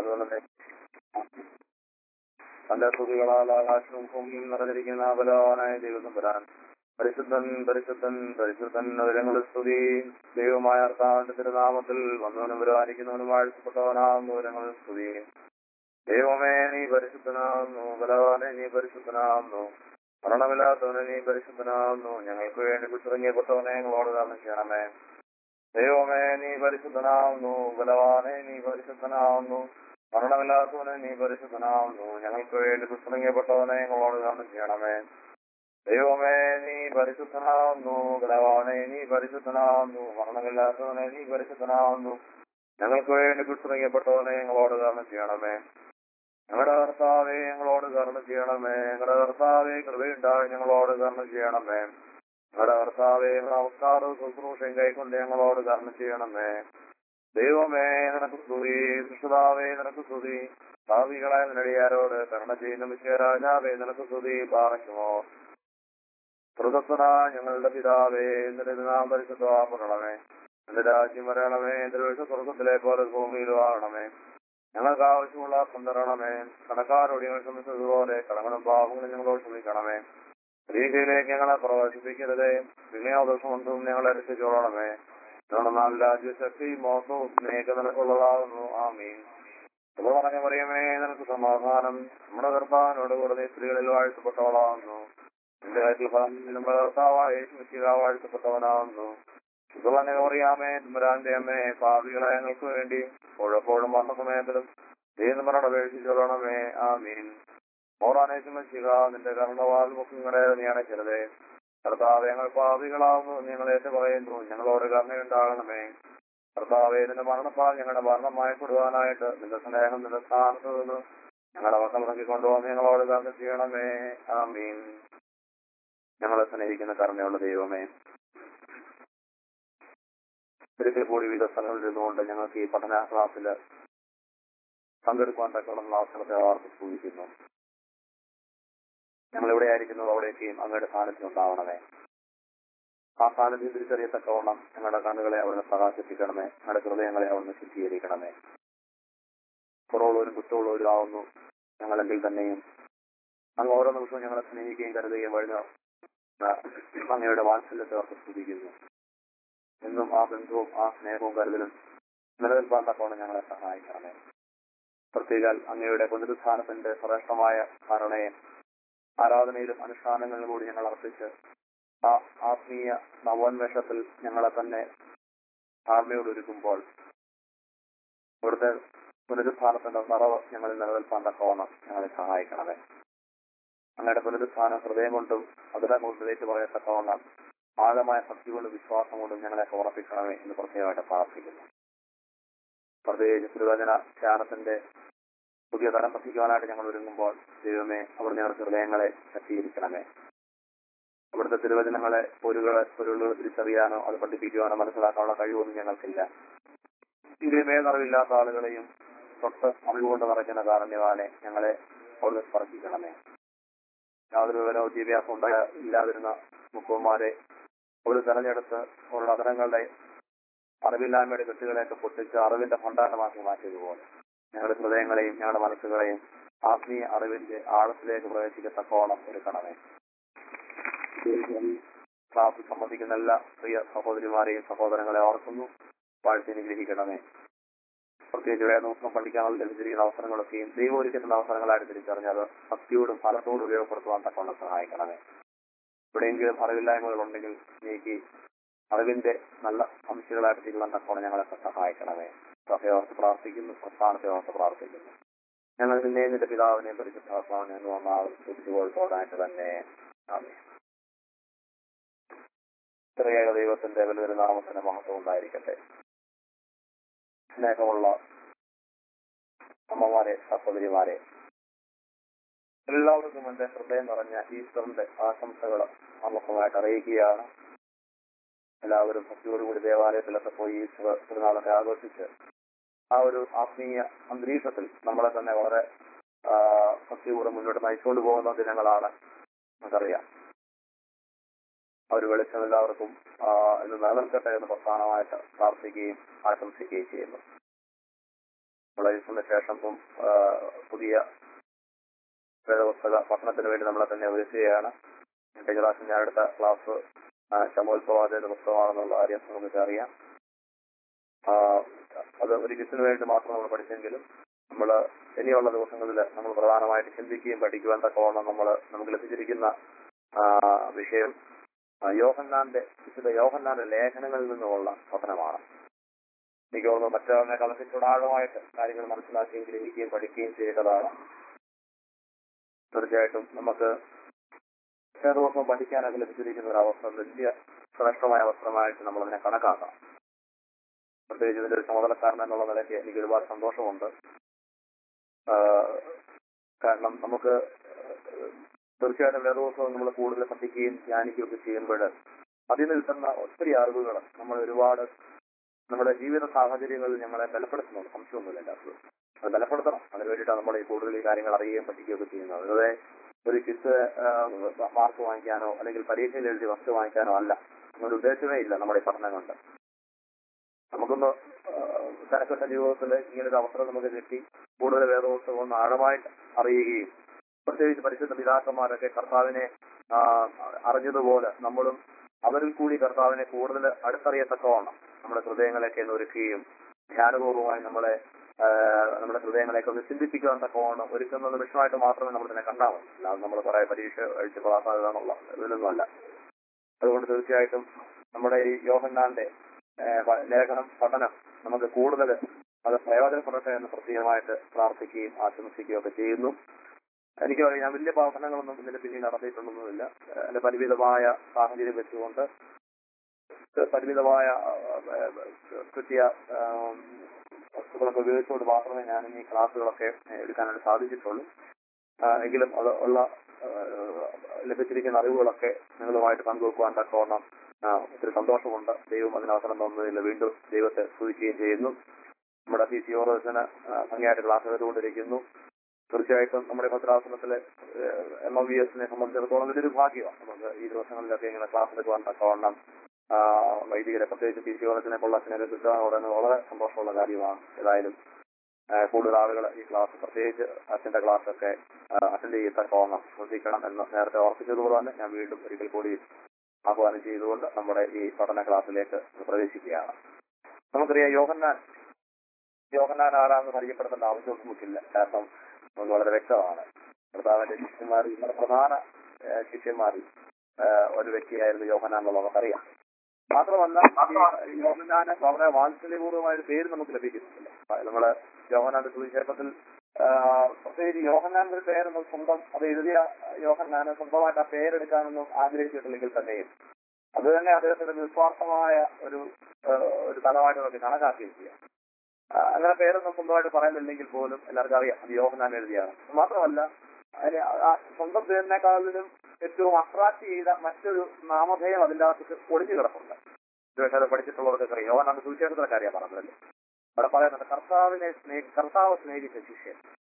അതുപോലെ തന്റെ സ്തുതികളാൽ ആകാശവും ഭൂമിയും നിറഞ്ഞിരിക്കുന്ന ബലവാനായ ദൈവം വരാൻ പരിശുദ്ധൻ പരിശുദ്ധൻ പരിശുദ്ധൻ വിവരങ്ങളുടെ സ്തുതി ദൈവമായ അർത്ഥാവിന്റെ തിരുനാമത്തിൽ വന്നവനും വരുവാനിക്കുന്നവനും വാഴ്ത്തപ്പെട്ടവനാകുന്നു വിവരങ്ങളുടെ സ്തുതി ദൈവമേ നീ പരിശുദ്ധനാകുന്നു ബലവാനെ നീ പരിശുദ്ധനാകുന്നു മരണമില്ലാത്തവനെ നീ പരിശുദ്ധനാകുന്നു ഞങ്ങൾക്ക് വേണ്ടി കുത്തിറങ്ങിയപ്പെട്ടവനെ ഞങ്ങളോട് കാരണം ചെയ്യണമേ ദൈവമേ നീ പരിശുദ്ധനാകുന്നു ബലവാനെ നീ പരിശുദ്ധനാകുന്നു മരണമില്ലാത്തവനെ നീ പരിശുദ്ധനാകുന്നു ഞങ്ങൾക്ക് വേണ്ടി കുത്തിറങ്ങിയപ്പെട്ടവനെ ഞങ്ങളോട് കാരണം ചെയ്യണമേ ദൈവമേ നീ പരിശുദ്ധനാകുന്നു ബലവാനെ നീ പരിശുദ്ധനാകുന്നു മരണമില്ലാത്തവനെ നീ പരിശുദ്ധനാകുന്നു ഞങ്ങൾക്ക് വേണ്ടി കുത്തിറങ്ങിയപ്പെട്ടവനെ ഞങ്ങളോട് കാരണം ചെയ്യണമേ ഞങ്ങളുടെ കർത്താവെ ഞങ്ങളോട് കരുണ ചെയ്യണമേ ഞങ്ങളുടെ കർത്താവെ കൃപയുണ്ടായി ഞങ്ങളോട് കരുണ ചെയ്യണമേ ഞങ്ങളുടെ കർത്താവെ നമസ്കാരവും ശുശ്രൂഷയും കൈക്കൊണ്ട് ഞങ്ങളോട് കരുണ ചെയ്യണമേ ദൈവമേ നിനക്ക് സ്തുതി കൃഷ്ണതാവേ നിനക്ക് സ്തുതി ഭാവികളായ നടിയാരോട് കരുണ ചെയ്യുന്ന മിശ്ര രാജാവേ നിനക്ക് സ്തുതി പാറയ്ക്കുമോ സ്രോതസ്സന ഞങ്ങളുടെ പിതാവേ എന്നിട്ട് നാം പരിശുദ്ധമാക്കണമേ എന്റെ രാജ്യം വരണമേ എന്റെ വീഴ്ച സ്വർഗത്തിലെ പോലെ ഭൂമിയിലും ആകണമേ ഞങ്ങൾക്ക് ആവശ്യമുള്ള തന്നിരണമേ കടക്കാരോട് ഞങ്ങൾ ക്ഷമിച്ചതുപോലെ കടങ്ങളും പാപങ്ങളും ഞങ്ങളോട് ക്ഷമിക്കണമേ പരീക്ഷയിലേക്ക് ഞങ്ങളെ പ്രവേശിപ്പിക്കരുതേ വിനയോദോഷം കൊണ്ടും ഞങ്ങളെ രക്ഷിച്ചോളണമേ ഞങ്ങളുടെ നാം രാജ്യശക്തി മോസവും സ്നേഹ നിനക്കുള്ളതാകുന്നു ആമീൻ ഇത് പറഞ്ഞ പറയുമേ നിനക്ക് സമാധാനം നമ്മുടെ കർത്താവിനോട് കൂടെ സ്ത്രീകളിൽ വാഴ്ത്തപ്പെട്ടവളാകുന്നു എന്റെ കാര്യത്തിൽ ഫലം നമ്മുടെ കർത്താവായ യേശുമിശിഹ വാഴ്ത്തപ്പെട്ടവനാകുന്നു ഇത് പറഞ്ഞ പറയാമേ തുമരാന്റെ അമ്മേ പാപികളെ ഞങ്ങൾക്ക് വേണ്ടി എപ്പോഴെപ്പോഴും വന്ന സമയത്തിലും ദൈവമരുടെ അപേക്ഷിച്ചോളണമേ ആമീൻ മോറാനേശുമിശിഹ നിന്റെ കർണവാൽ മുഖങ്ങളെ നീ അണയ്ക്കരുതേ കർത്താവ് ഞങ്ങൾ പാപികളാവുന്നു ഞങ്ങൾ ഏറ്റു പറയുന്നു ഞങ്ങളോട് കരുണയുണ്ടാകണമേ കർത്താവെ നിന്റെ മരണപ്പാൽ ഞങ്ങളുടെ മരണമായി കൊടുവാനായിട്ട് നിന്റെ സ്നേഹം നിന്റെ സ്ഥാനത്ത് നിന്ന് ഞങ്ങളുടെ വക്കം ഇറക്കി കൊണ്ടുവന്ന് ഞങ്ങളോട് കരുണ ചെയ്യണമേ ആമീൻ ഞങ്ങളെ സ്നേഹിക്കുന്ന കരുണയുള്ള ദൈവമേ ഒരിക്കൽ കൂടി വിവിധ സ്ഥലങ്ങളിൽ ഇരുന്നുകൊണ്ട് ഞങ്ങൾക്ക് ഈ പഠന ക്ലാസ്സിൽ പങ്കെടുക്കുവാൻ തക്കമുള്ള അവസരത്തെ അവർക്ക് സൂചിക്കുന്നു ഞങ്ങൾ എവിടെ ആയിരിക്കുന്നു അവിടേക്കും അങ്ങയുടെ സാന്നിധ്യം ഉണ്ടാവണമേ ആ സാന്നിധ്യം തിരിച്ചറിയത്തക്കവണ്ണം ഞങ്ങളുടെ കണ്ണുകളെ അവിടുന്ന് പ്രകാശിപ്പിക്കണമേ ഞങ്ങളുടെ ഹൃദയങ്ങളെ അവിടുന്ന് ശുദ്ധീകരിക്കണമേ കുറവുള്ളവരും കുറ്റമുള്ളവരും ആവുന്നു ഞങ്ങളെങ്കിൽ തന്നെയും അങ്ങ് ഓരോ നിമിഷവും ഞങ്ങളെ സ്നേഹിക്കുകയും കരുതുകയും വഴി അങ്ങയുടെ വാത്സല്യത്തെ അവർക്ക് സ്തുതിക്കുന്നു എന്നും ആ ബന്ധവും ആ സ്നേഹവും കരുതലും നിലനിൽപ്പാൻ തക്കവണ്ണം ഞങ്ങളെ സഹായിക്കണമേ പ്രത്യേക അങ്ങയുടെ പുനരുത്ഥാനത്തിന്റെ ശ്രേഷ്ഠമായ ധാരണയെ ആരാധനയിലും അനുഷ്ഠാനങ്ങളിലും കൂടി ഞങ്ങൾ അർപ്പിച്ച് ആ ആത്മീയ നവോന്മേഷത്തിൽ ഞങ്ങളെ തന്നെ താഴ്മയോട് ഒരുക്കുമ്പോൾ ഇവിടുത്തെ പുനരുത്ഥാനത്തിന്റെ നിറവ് ഞങ്ങളിൽ നിലനിൽപ്പാൻ തക്കവണ്ണം ഞങ്ങളെ സഹായിക്കണമേ അങ്ങയുടെ പുനരുത്ഥാനം ഹൃദയം കൊണ്ടും അതിനെ കൊണ്ട് ഏറ്റു പറയത്തക്കവണ്ണം ആഴമായ ഭക്തി കൊണ്ടും വിശ്വാസം കൊണ്ടും ഞങ്ങളെ ഉറപ്പിക്കണമേ എന്ന് പ്രത്യേകമായിട്ട് പ്രാർത്ഥിക്കുന്നു പ്രത്യേകിച്ച് തിരുവചന ധ്യാനത്തിന്റെ പുതിയ തലം പഠിക്കുവാനായിട്ട് ഞങ്ങൾ ഒരുങ്ങുമ്പോൾ ദൈവമേ അവർ ഞങ്ങളുടെ ഹൃദയങ്ങളെ ശക്തീകരിക്കണമേ അവിടുത്തെ തിരുവചനങ്ങളെ പൊരുകളെ പൊരുളുകൾ തിരിച്ചറിയാനോ അത് പഠിപ്പിക്കുവാനോ മനസ്സിലാക്കാനുള്ള കഴിവൊന്നും ഞങ്ങൾക്കില്ല ഇതിമേ അറിവില്ലാത്ത ആളുകളെയും തൊട്ട് അറിവുകൊണ്ട് നിറയ്ക്കുന്ന കാരണ്യവാനെ ഞങ്ങളെ അവിടുന്ന് സ്പർശിക്കണമേ യാതൊരു വിവരോ വിദ്യാഭ്യാസം ഉണ്ടായ ഇല്ലാതിരുന്ന മുക്കുമാരെ ഒരു തെരഞ്ഞെടുത്ത് അവരുടെ അതരങ്ങളുടെ അറിവില്ലായ്മയുടെ കെട്ടുകളെയൊക്കെ പൊട്ടിച്ച് അറിവിന്റെ ഭണ്ഡാരമാക്കി മാറ്റിയതുപോലെ ഞങ്ങളുടെ ഹൃദയങ്ങളെയും ഞങ്ങളുടെ മനസ്സുകളെയും ആത്മീയ അറിവിന്റെ ആഴത്തിലേക്ക് പ്രവേശിക്കത്തക്കോളം ഒരുക്കണമേ ക്ലാസ്സിൽ സംബന്ധിക്കുന്ന എല്ലാ പ്രിയ സഹോദരിമാരെയും സഹോദരങ്ങളെ ഓർക്കുന്നു വാഴ്ത്തി അനുഗ്രഹിക്കണമേ പ്രത്യേകിച്ച് വേദോത്സവം പഠിക്കാനുള്ള ലഭിച്ചിരിക്കുന്ന അവസരങ്ങളൊക്കെയും ദൈവം ഒരുക്കുന്ന അവസരങ്ങളായിട്ട് തിരിച്ചറിഞ്ഞത് ഭക്തിയോടും ഫലത്തോടും ഉപയോഗപ്പെടുത്തുവാൻ തക്കവണ്ണം സഹായിക്കണമേ എവിടെയെങ്കിലും അറിവില്ലായ്മകൾ ഉണ്ടെങ്കിൽ നീക്കി അറിവിന്റെ നല്ല അംശങ്ങളായിട്ട് തീരുവാൻ തക്കവണ്ണം ഞങ്ങളൊക്കെ സഹായിക്കണമേ സഭയോർത്ത് പ്രാർത്ഥിക്കുന്നു പ്രസ്ഥാനത്തെ ഓർത്ത് പ്രാർത്ഥിക്കുന്നു ഞങ്ങൾ നിന്നെ നിന്റെ പിതാവിനെ പരിശുദ്ധാത്മാവിനെ സ്തുതിച്ചുകൊള്ളത്തോടായിട്ട് തന്നെ ആമേ ചെറിയ ദൈവത്തിന്റെ വലിയൊരു നാമത്തിന്റെ മഹത്വം ഉണ്ടായിരിക്കട്ടെ സ്നേഹമുള്ള അമ്മമാരെ സഹോദരിമാരെ എല്ലാവർക്കും എന്റെ ഹൃദയം നിറഞ്ഞ ഈശ്വറിന്റെ ആശംസകൾ നമുക്കുമായിട്ട് അറിയിക്കുകയാണ് എല്ലാവരും ഭക്തിയോടുകൂടി ദേവാലയത്തിലൊക്കെ പോയി ഈശ്വര തിരുനാളൊക്കെ ആഘോഷിച്ച് ആ ഒരു ആത്മീയ അന്തരീക്ഷത്തിൽ നമ്മളെ തന്നെ വളരെ ആ, ഭക്തിപൂർവ്വം മുന്നോട്ട് നയിച്ചുകൊണ്ട് പോകുന്ന ദിനങ്ങളാണ് നമുക്കറിയാം ആ ഒരു വെളിച്ചം എല്ലാവർക്കും ആ, ഇന്ന് നിലനിൽക്കട്ടെ എന്ന് പ്രധാനമായിട്ട് പ്രാർത്ഥിക്കുകയും ആശംസിക്കുകയും ചെയ്യുന്നു നമ്മളെ ഇതിന് ശേഷം ഇപ്പം ആ, പുതിയ വേദപുസ്തക പഠനത്തിന് വേണ്ടി നമ്മളെ തന്നെ ഒരുക്കുകയാണ് കഴിഞ്ഞ പ്രാവശ്യം ഞാൻ എടുത്ത ക്ലാസ് ശമോത്സവാദയുടെ പുസ്തകമാണെന്നുള്ള കാര്യം നമുക്ക് അറിയാം ആ, അത് ഒരു കിസിന് വേണ്ടി മാത്രം നമ്മൾ പഠിച്ചെങ്കിലും നമ്മൾ ഇനിയുള്ള ദിവസങ്ങളിൽ നമ്മൾ പ്രധാനമായിട്ട് ചിന്തിക്കുകയും പഠിക്കുവാൻ തക്കവണ്ണം നമ്മൾ നമുക്ക് ലഭിച്ചിരിക്കുന്ന ആ, വിഷയം ആ, യോഹന്നാന്റെ വിശുദ്ധ യോഹന്നാന്റെ ലേഖനങ്ങളിൽ നിന്നുമുള്ള പഠനമാണ് എനിക്ക് തോന്നുന്നു മറ്റൊന്നിനേക്കാൾ ചുടാഴമായിട്ട് കാര്യങ്ങൾ മനസ്സിലാക്കുകയും ഗ്രഹിക്കുകയും പഠിക്കുകയും ചെയ്യേണ്ടതാണ് തീർച്ചയായിട്ടും നമുക്ക് ചില ദിവസം പഠിക്കാനൊക്കെ ലഭിച്ചിരിക്കുന്ന ഒരു അവസ്ഥ വലിയ ശ്രേഷ്ഠമായ അവസരമായിട്ട് നമ്മൾ അതിനെ കണക്കാക്കാം പ്രത്യേകിച്ച് ഇതിന്റെ ഒരു ചുമതലക്കാരൻ എന്നുള്ള നിലയ്ക്ക് എനിക്ക് ഒരുപാട് സന്തോഷമുണ്ട് ആഹ് കാരണം നമുക്ക് തീർച്ചയായിട്ടും വേറെ ദിവസവും നമ്മൾ കൂടുതൽ പഠിക്കുകയും ധ്യാനിക്കുകയും ഒക്കെ ചെയ്യുമ്പോൾ അതിൽ നിന്ന് കിട്ടുന്ന ഒത്തിരി അറിവുകൾ നമ്മൾ ഒരുപാട് നമ്മുടെ ജീവിത സാഹചര്യങ്ങളിൽ നമ്മളെ ബലപ്പെടുത്തുന്നുണ്ട് സംശയമൊന്നുമില്ല എൻ്റെ അത് അത് ബലപ്പെടുത്തണം അതിന് വേണ്ടിയിട്ടാണ് നമ്മൾ ഈ കൂടുതൽ ഈ കാര്യങ്ങൾ അറിയുകയും പഠിക്കുകയൊക്കെ ചെയ്യുന്നത് വെറുതെ ഒരു കിസ് മാർക്ക് വാങ്ങിക്കാനോ അല്ലെങ്കിൽ പരീക്ഷയിൽ എഴുതി വസ്തു വാങ്ങിക്കാനോ അല്ല അങ്ങനെ ഉദ്ദേശമേ ഇല്ല നമ്മുടെ ഈ പഠനം കൊണ്ട് നമുക്കൊന്ന് തിരക്കിട്ട ജീവിതത്തിൽ ഇങ്ങനെ ഒരു അവസരം നമുക്ക് കിട്ടി കൂടുതൽ വേദപുസ്തകം ഒന്ന് ആഴമായിട്ട് അറിയുകയും പ്രത്യേകിച്ച് പരിശുദ്ധ പിതാക്കന്മാരൊക്കെ കർത്താവിനെ ആ, അറിഞ്ഞതുപോലെ നമ്മളും അവരിൽ കൂടി കർത്താവിനെ കൂടുതൽ അടുത്തറിയത്തക്കവണ്ണം നമ്മുടെ ഹൃദയങ്ങളെയൊക്കെ ഒന്ന് ഒരുക്കുകയും ധ്യാനപൂർവമായി നമ്മളെ ആ, നമ്മുടെ ഹൃദയങ്ങളെയൊക്കെ ഒന്ന് ചിന്തിപ്പിക്കുവാൻ തക്കവണ്ണം ഒരുക്കുന്ന നിമിഷമായിട്ട് മാത്രമേ നമ്മൾ ഇതിനെ കണ്ടാൽ മതി അല്ലാതെ നമ്മൾ കുറെ പരീക്ഷ കഴിച്ച് പാസ്സാകാന്നുള്ള ഇതിലൊന്നുമല്ല അതുകൊണ്ട് തീർച്ചയായിട്ടും നമ്മുടെ ഈ യോഹന്നാന്റെ ഏഹ് പ- ലേഖനം പഠനം നമുക്ക് കൂടുതൽ അത് പ്രയോജനപ്പെടട്ടെ എന്ന് പ്രത്യേകമായിട്ട് പ്രാർത്ഥിക്കുകയും ആശംസിക്കുകയും ഒക്കെ ചെയ്യുന്നു എനിക്ക് അറിയാം, ഞാൻ വലിയ പഠനങ്ങളൊന്നും ഇതിന്റെ പിന്നിൽ നടത്തിയിട്ടൊന്നുമില്ല ഏഹ് എന്റെ പരിമിതമായ സാഹചര്യം വെച്ചുകൊണ്ട് പരിമിതമായ ഏഹ്, കിട്ടിയ ഏഹ്, വസ്തുക്കളൊക്കെ ഉപയോഗിച്ചുകൊണ്ട് മാത്രമേ ഞാൻ ഈ ക്ലാസ്സുകളൊക്കെ എടുക്കാനായിട്ട് സാധിച്ചിട്ടുള്ളൂ ആഹ് എങ്കിലും അത് ഉള്ള ആഹ്, ലഭിച്ചിരിക്കുന്ന അറിവുകളൊക്കെ നിങ്ങളുമായിട്ട് പങ്കുവെക്കുവാൻ തക്കവണ്ണം ആ, ഒത്തിരി സന്തോഷമുണ്ട് ദൈവം അതിന് അവസരം തന്നതിൽ വീണ്ടും ദൈവത്തെ സ്തുതിക്കുകയും ചെയ്യുന്നു നമ്മുടെ പി സി ഓറോസിന് ഭംഗിയായിട്ട് ക്ലാസ് ചെയ്തുകൊണ്ടിരിക്കുന്നു തീർച്ചയായിട്ടും നമ്മുടെ ഭദ്രാസനത്തിലെ എം ഒ ബി എസിനെ സംബന്ധിച്ചിടത്തോളം വലിയൊരു ഭാഗ്യമാണ് നമുക്ക് ഈ ദിവസങ്ങളിലൊക്കെ ഇങ്ങനെ ക്ലാസ് എടുക്കുവാൻ തക്കവണ്ണം ആ, വൈദികരെ പ്രത്യേകിച്ച് പി സി ഓറസിനെ പോലുള്ള അച്ഛനൊക്കെ കിട്ടുക എന്ന് പറയുന്നത് വളരെ സന്തോഷമുള്ള കാര്യമാണ് ഏതായാലും ആ, കൂടുതൽ ആളുകൾ ഈ ക്ലാസ് പ്രത്യേകിച്ച് അച്ഛന്റെ ക്ലാസ് ഒക്കെ അറ്റൻഡ് ചെയ്യത്തക്കവണ്ണം ശ്രദ്ധിക്കണം എന്ന് നേരത്തെ ഓർപ്പിച്ചതുപോലെ തന്നെ ഞാൻ വീണ്ടും ഒരിക്കൽ കൂടി ആഹ്വാനം ചെയ്തുകൊണ്ട് നമ്മുടെ ഈ പഠന ക്ലാസ്സിലേക്ക് പ്രവേശിക്കുകയാണ് നമുക്കറിയാം യോഹന്നാൻ യോഹന്നാൻ ആരാന്ന് പരിചയപ്പെടുത്തേണ്ട ആവശ്യമൊന്നും നമുക്കില്ല കാരണം നമുക്ക് വളരെ വ്യക്തമാണ് കർത്താവിന്റെ ശിഷ്യന്മാരിൽ നമ്മുടെ പ്രധാന ഏഹ്, ശിഷ്യന്മാരിൽ ഏഹ്, ഒരു വ്യക്തിയായിരുന്നു യോഹന്നാൻ എന്നുള്ളത് നമുക്കറിയാം മാത്രമല്ല ഈ യോഹന്നാന് വളരെ വാത്സല്യപൂർവമായ ഒരു പേര് നമുക്ക് ലഭിക്കുന്നില്ല നമ്മള് യോഹന്നാന്റെ സുവിശേഷത്തിൽ ആഹ്, പ്രത്യേകിച്ച് യോഹന്നാന്റെ ഒരു പേരൊന്നും സ്വന്തം അത് എഴുതിയ യോഹന്നാന് സ്വന്തമായിട്ട് ആ പേരെടുക്കാനൊന്നും ആഗ്രഹിച്ചിട്ടില്ലെങ്കിൽ തന്നെയും അത് തന്നെ അദ്ദേഹത്തിന്റെ നിസ്വാർത്ഥമായ ഒരു ആഹ്, ഒരു തലമായിട്ട് നമുക്ക് കണക്കാക്കിയിരിക്കുക ആ, അങ്ങനെ പേരൊന്നും സ്വന്തമായിട്ട് പറയുന്നില്ലെങ്കിൽ പോലും എല്ലാവർക്കും അറിയാം അത് യോഹന്നാൻ എഴുതിയാണ് മാത്രമല്ല അതിന് ആ സ്വന്തം പേരിനേക്കാളിലും ഏറ്റവും അട്രാക്ട് ചെയ്ത മറ്റൊരു നാമധേയം അതിന്റെ അകത്ത് ഒളിഞ്ഞു കിടപ്പുണ്ട് ഇതുവരെ അത് പഠിച്ചിട്ടുള്ളവർക്ക് അറിയാം യോഹന്നാൻ സുവിശേഷത്തിലെ കാര്യം പറഞ്ഞതല്ലേ അവിടെ പറയുന്നുണ്ട് കർത്താവിനെ സ്നേഹി കർത്താവ് സ്നേഹിച്ച ശിഷ്യൻ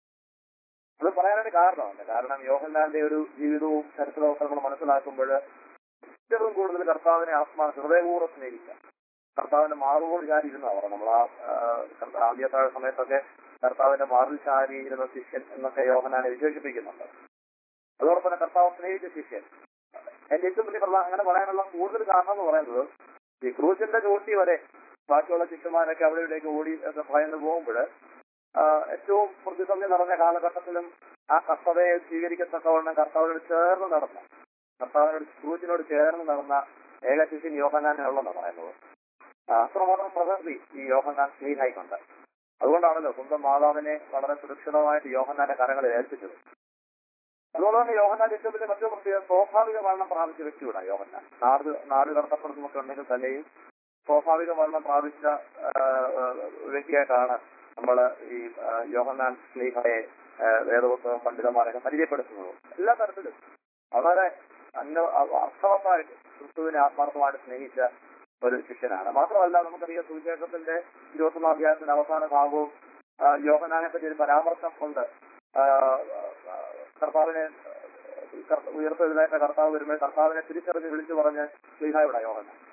അത് പറയാനായിട്ട് കാരണമുണ്ട് കാരണം യോഹന്നാന്റെ ഒരു ജീവിതവും ചരിത്രവും ഒക്കെ നമ്മൾ മനസ്സിലാക്കുമ്പോൾ ഏറ്റവും കൂടുതൽ കർത്താവിനെ ആത്മാ ഹൃദയപൂർവ്വം സ്നേഹിക്കാം കർത്താവിന്റെ മാറുകൊണ്ട് ചാരിയിരുന്ന അവർ നമ്മൾ ആ ആ, ആദ്യത്തെ സമയത്തൊക്കെ കർത്താവിന്റെ മാറിൽ ചാരിയിരുന്ന ശിഷ്യൻ എന്നൊക്കെ യോഹനാനെ വിശേഷിപ്പിക്കുന്നുണ്ട് അതോടൊപ്പം തന്നെ കർത്താവ് സ്നേഹിച്ച ശിഷ്യൻ എന്റെ ഏറ്റവും വലിയ പ്രധാന അങ്ങനെ പറയാനുള്ള കൂടുതൽ കാരണം എന്ന് പറയുന്നത് ഈ ക്രൂശിന്റെ ചോട്ടി വരെ ബാക്കിയുള്ള ശിഷ്യന്മാരൊക്കെ അവിടെ ഇവിടേക്ക് ഓടി ഒക്കെ ഭയന്ന് പോകുമ്പോൾ ഏറ്റവും പ്രതിസന്ധി നിറഞ്ഞ കാലഘട്ടത്തിലും ആ കർത്തവയെ സ്വീകരിക്കത്തക്കവണ്ണം കർത്താവിനോട് ചേർന്ന് നടന്ന കർത്താവിനോട് ക്രൂശിനോട് ചേർന്ന് നടന്ന ഏക ശിഷ്യൻ യോഹനാനുള്ളതെന്ന് പറയുന്നത് ആ, അത്രമാത്രം പ്രകൃതി ഈ യോഹന്നാൻ സ്നേഹായിക്കൊണ്ട് അതുകൊണ്ടാണല്ലോ സ്വന്തം മാതാവിനെ വളരെ സുരക്ഷിതമായിട്ട് യോഹന്നാന്റെ കരങ്ങളിൽ ഏൽപ്പിച്ചത് അതുപോലെ തന്നെ യോഹന്നാന്റെ ഏറ്റവും വലിയ മറ്റൊരു പ്രത്യേകത സ്വാഭാവിക മരണം പ്രാപിച്ച വ്യക്തിയുടെ യോഹന്നാൻ നാട് നാട് കടത്തപ്പെടുന്നതൊക്കെ ഉണ്ടെങ്കിൽ തന്നെയും സ്വാഭാവിക മരണം പ്രാപിച്ച ആ, ആ, വ്യക്തിയായിട്ടാണ് നമ്മൾ ഈ ആ, യോഹന്നാൻ സ്നേഹയെ വേദപുസ്തകം പണ്ഡിതന്മാരൊക്കെ പരിചയപ്പെടുത്തുന്നത് എല്ലാ തരത്തിലും വളരെ അന്ന അർത്ഥവത്തായിട്ട് ക്രിസ്തുവിനെ ആത്മാർത്ഥമായിട്ട് സ്നേഹിച്ച ഒരു ശിഷ്യനാണ് മാത്രമല്ല നമുക്കറിയാം സുവിശേഷത്തിന്റെ ഇരുപത്തൊന്നാം അധ്യായത്തിന്റെ അവസാന ഭാഗവും ആ, യോഹന്നാനെ പറ്റി ഒരു പരാമർശം ഉണ്ട് ആ, ആ, കർത്താവിനെ കർ- ഉയർത്തെഴുന്നേറ്റ കർത്താവ് വരുമ്പോൾ കർത്താവിനെ തിരിച്ചറിഞ്ഞ് വിളിച്ചു പറഞ്ഞ് ശ്രീഹായുടെ യോഹന്നാൻ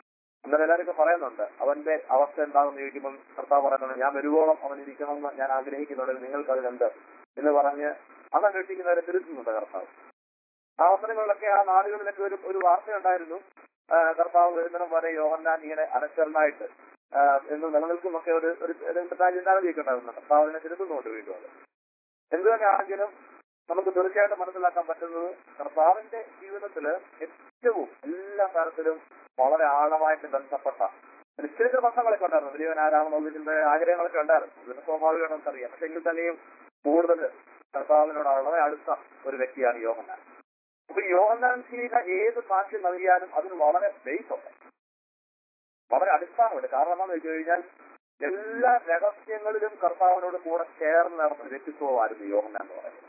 അന്നേരം എല്ലാവരും പറയുന്നുണ്ട് അവന്റെ അവസ്ഥ എന്താണെന്ന് ചോദിക്കുമ്പോൾ കർത്താവ് പറയുന്നത് ഞാൻ വരുവോളം അവൻ ഇരിക്കണമെന്ന് ഞാൻ ആഗ്രഹിക്കുന്നുണ്ടെങ്കിൽ നിങ്ങൾക്ക് അതിനെന്ത് എന്ന് പറഞ്ഞ് അത് അന്വേഷിക്കുന്നവരെ തിരുത്തുന്നുണ്ട് കർത്താവ് ആ അവസരങ്ങളിലൊക്കെ ആ നാടുകളിലൊക്കെ ഒരു ഒരു വാർത്തയുണ്ടായിരുന്നു ആ, കർത്താവ് വരുന്നിടം വരെ യോഹന്നാൻ ഇങ്ങനെ അനശ്വരനായിട്ട് ആ, എന്ന് നിലനിൽക്കുന്നൊക്കെ ഒരു ഒരു ഒരു ചിന്താഗതിയൊക്കെ ഉണ്ടായിരുന്നു കർത്താവിനെ തിരുത്തുന്നുണ്ട് വീണ്ടും അത് എന്ത് തന്നെയാണെങ്കിലും നമുക്ക് തീർച്ചയായിട്ടും മനസ്സിലാക്കാൻ പറ്റുന്നത് കർത്താവിന്റെ ജീവിതത്തില് ഏറ്റവും എല്ലാ തരത്തിലും വളരെ ആഴമായിട്ട് ബന്ധപ്പെട്ട നിശ്ചിത ബന്ധങ്ങളൊക്കെ ഉണ്ടായിരുന്നു വലിയവൻ ആരാണെന്നുള്ളതിന്റെ ആഗ്രഹങ്ങളൊക്കെ ഉണ്ടായിരുന്നു ഇതിന് സ്വാഭാവികമാണ് നമുക്കറിയാം പക്ഷെ എങ്കിൽ തന്നെയും കൂടുതൽ കർത്താവിനോട് വളരെ അടുത്ത ഒരു വ്യക്തിയാണ് യോഹന്നാൻ അപ്പൊ യോഹന്നാൻ ശ്രീക ഏത് സാക്ഷ്യം നൽകിയാലും അതിന് വളരെ ബേസ് ഉണ്ട് വളരെ അടിസ്ഥാനമുണ്ട് കാരണം എന്താണെന്ന് വെച്ച് കഴിഞ്ഞാൽ എല്ലാ രഹസ്യങ്ങളിലും കർത്താവിനോട് കൂടെ ചേർന്ന് നടന്ന വ്യക്തിത്വമായിരുന്നു യോഹന്നാൻ എന്ന് പറയുന്നത്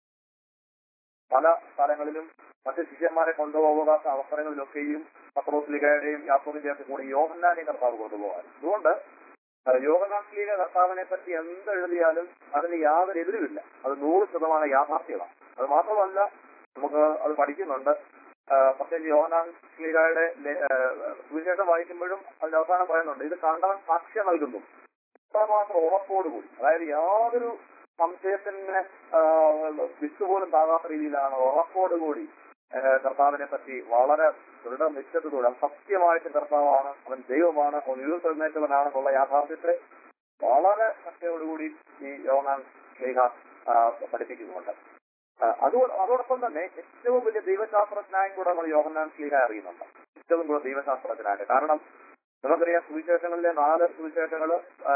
പല സ്ഥലങ്ങളിലും മറ്റ് ശിഷ്യന്മാരെ കൊണ്ടുപോകാത്ത അവസരങ്ങളിലൊക്കെയും പത്രോസ്ലികയുടെയും യാത്രയുടെയും ഒക്കെ കൂടെ യോഹന്നാനെ കർത്താവ് കൊണ്ടുപോകാൻ അതുകൊണ്ട് യോഗനാസ്ലിക കർത്താവിനെ പറ്റി എന്ത് എഴുതിയാലും അതിന് യാതൊരു എതിരുമില്ല അത് നൂറ് ശതമാനം യാഥാർത്ഥ്യമാണ് അത് മാത്രമല്ല നമുക്ക് അത് പഠിക്കുന്നുണ്ട് ആ, പ്രത്യേകിച്ച് യോഹനാൻ ശ്ലീഹയുടെ സുവിശേഷം വായിക്കുമ്പോഴും അതിന്റെ അവസാനം പറയുന്നുണ്ട് ഇത് കണ്ടവൻ സാക്ഷ്യം നൽകുന്നു അത്രമാത്രം ഉറപ്പോടുകൂടി അതായത് യാതൊരു സംശയത്തിന് ആ, വിട്ടുപോലും താകാത്ത രീതിയിലാണ് ഉറപ്പോടുകൂടി ആ, കർത്താവിനെ പറ്റി വളരെ ദൃഢനിശ്ചയത്തോടെ സത്യമായിട്ട് കർത്താവാണ് അവൻ ദൈവമാണ് അവൻ ഉയർത്തെഴുന്നേറ്റവനാണെന്നുള്ള യാഥാർത്ഥ്യത്തെ വളരെ ശക്തിയോടുകൂടി ഈ യോനാൻ ശ്ലീഹ ആ, പഠിപ്പിക്കുന്നുണ്ട് ആ, അത് അതോടൊപ്പം തന്നെ ഏറ്റവും വലിയ ദൈവശാസ്ത്രജ്ഞനായും കൂടെ നമ്മൾ യോഹന്നാൻ ശ്ലീഹ അറിയുന്നുണ്ട് ഏറ്റവും കൂടുതൽ ദൈവശാസ്ത്രജ്ഞനായിട്ട് കാരണം നമുക്കറിയാം സുവിശേഷങ്ങളിലെ നാല് സുവിശേഷങ്ങള് ആ,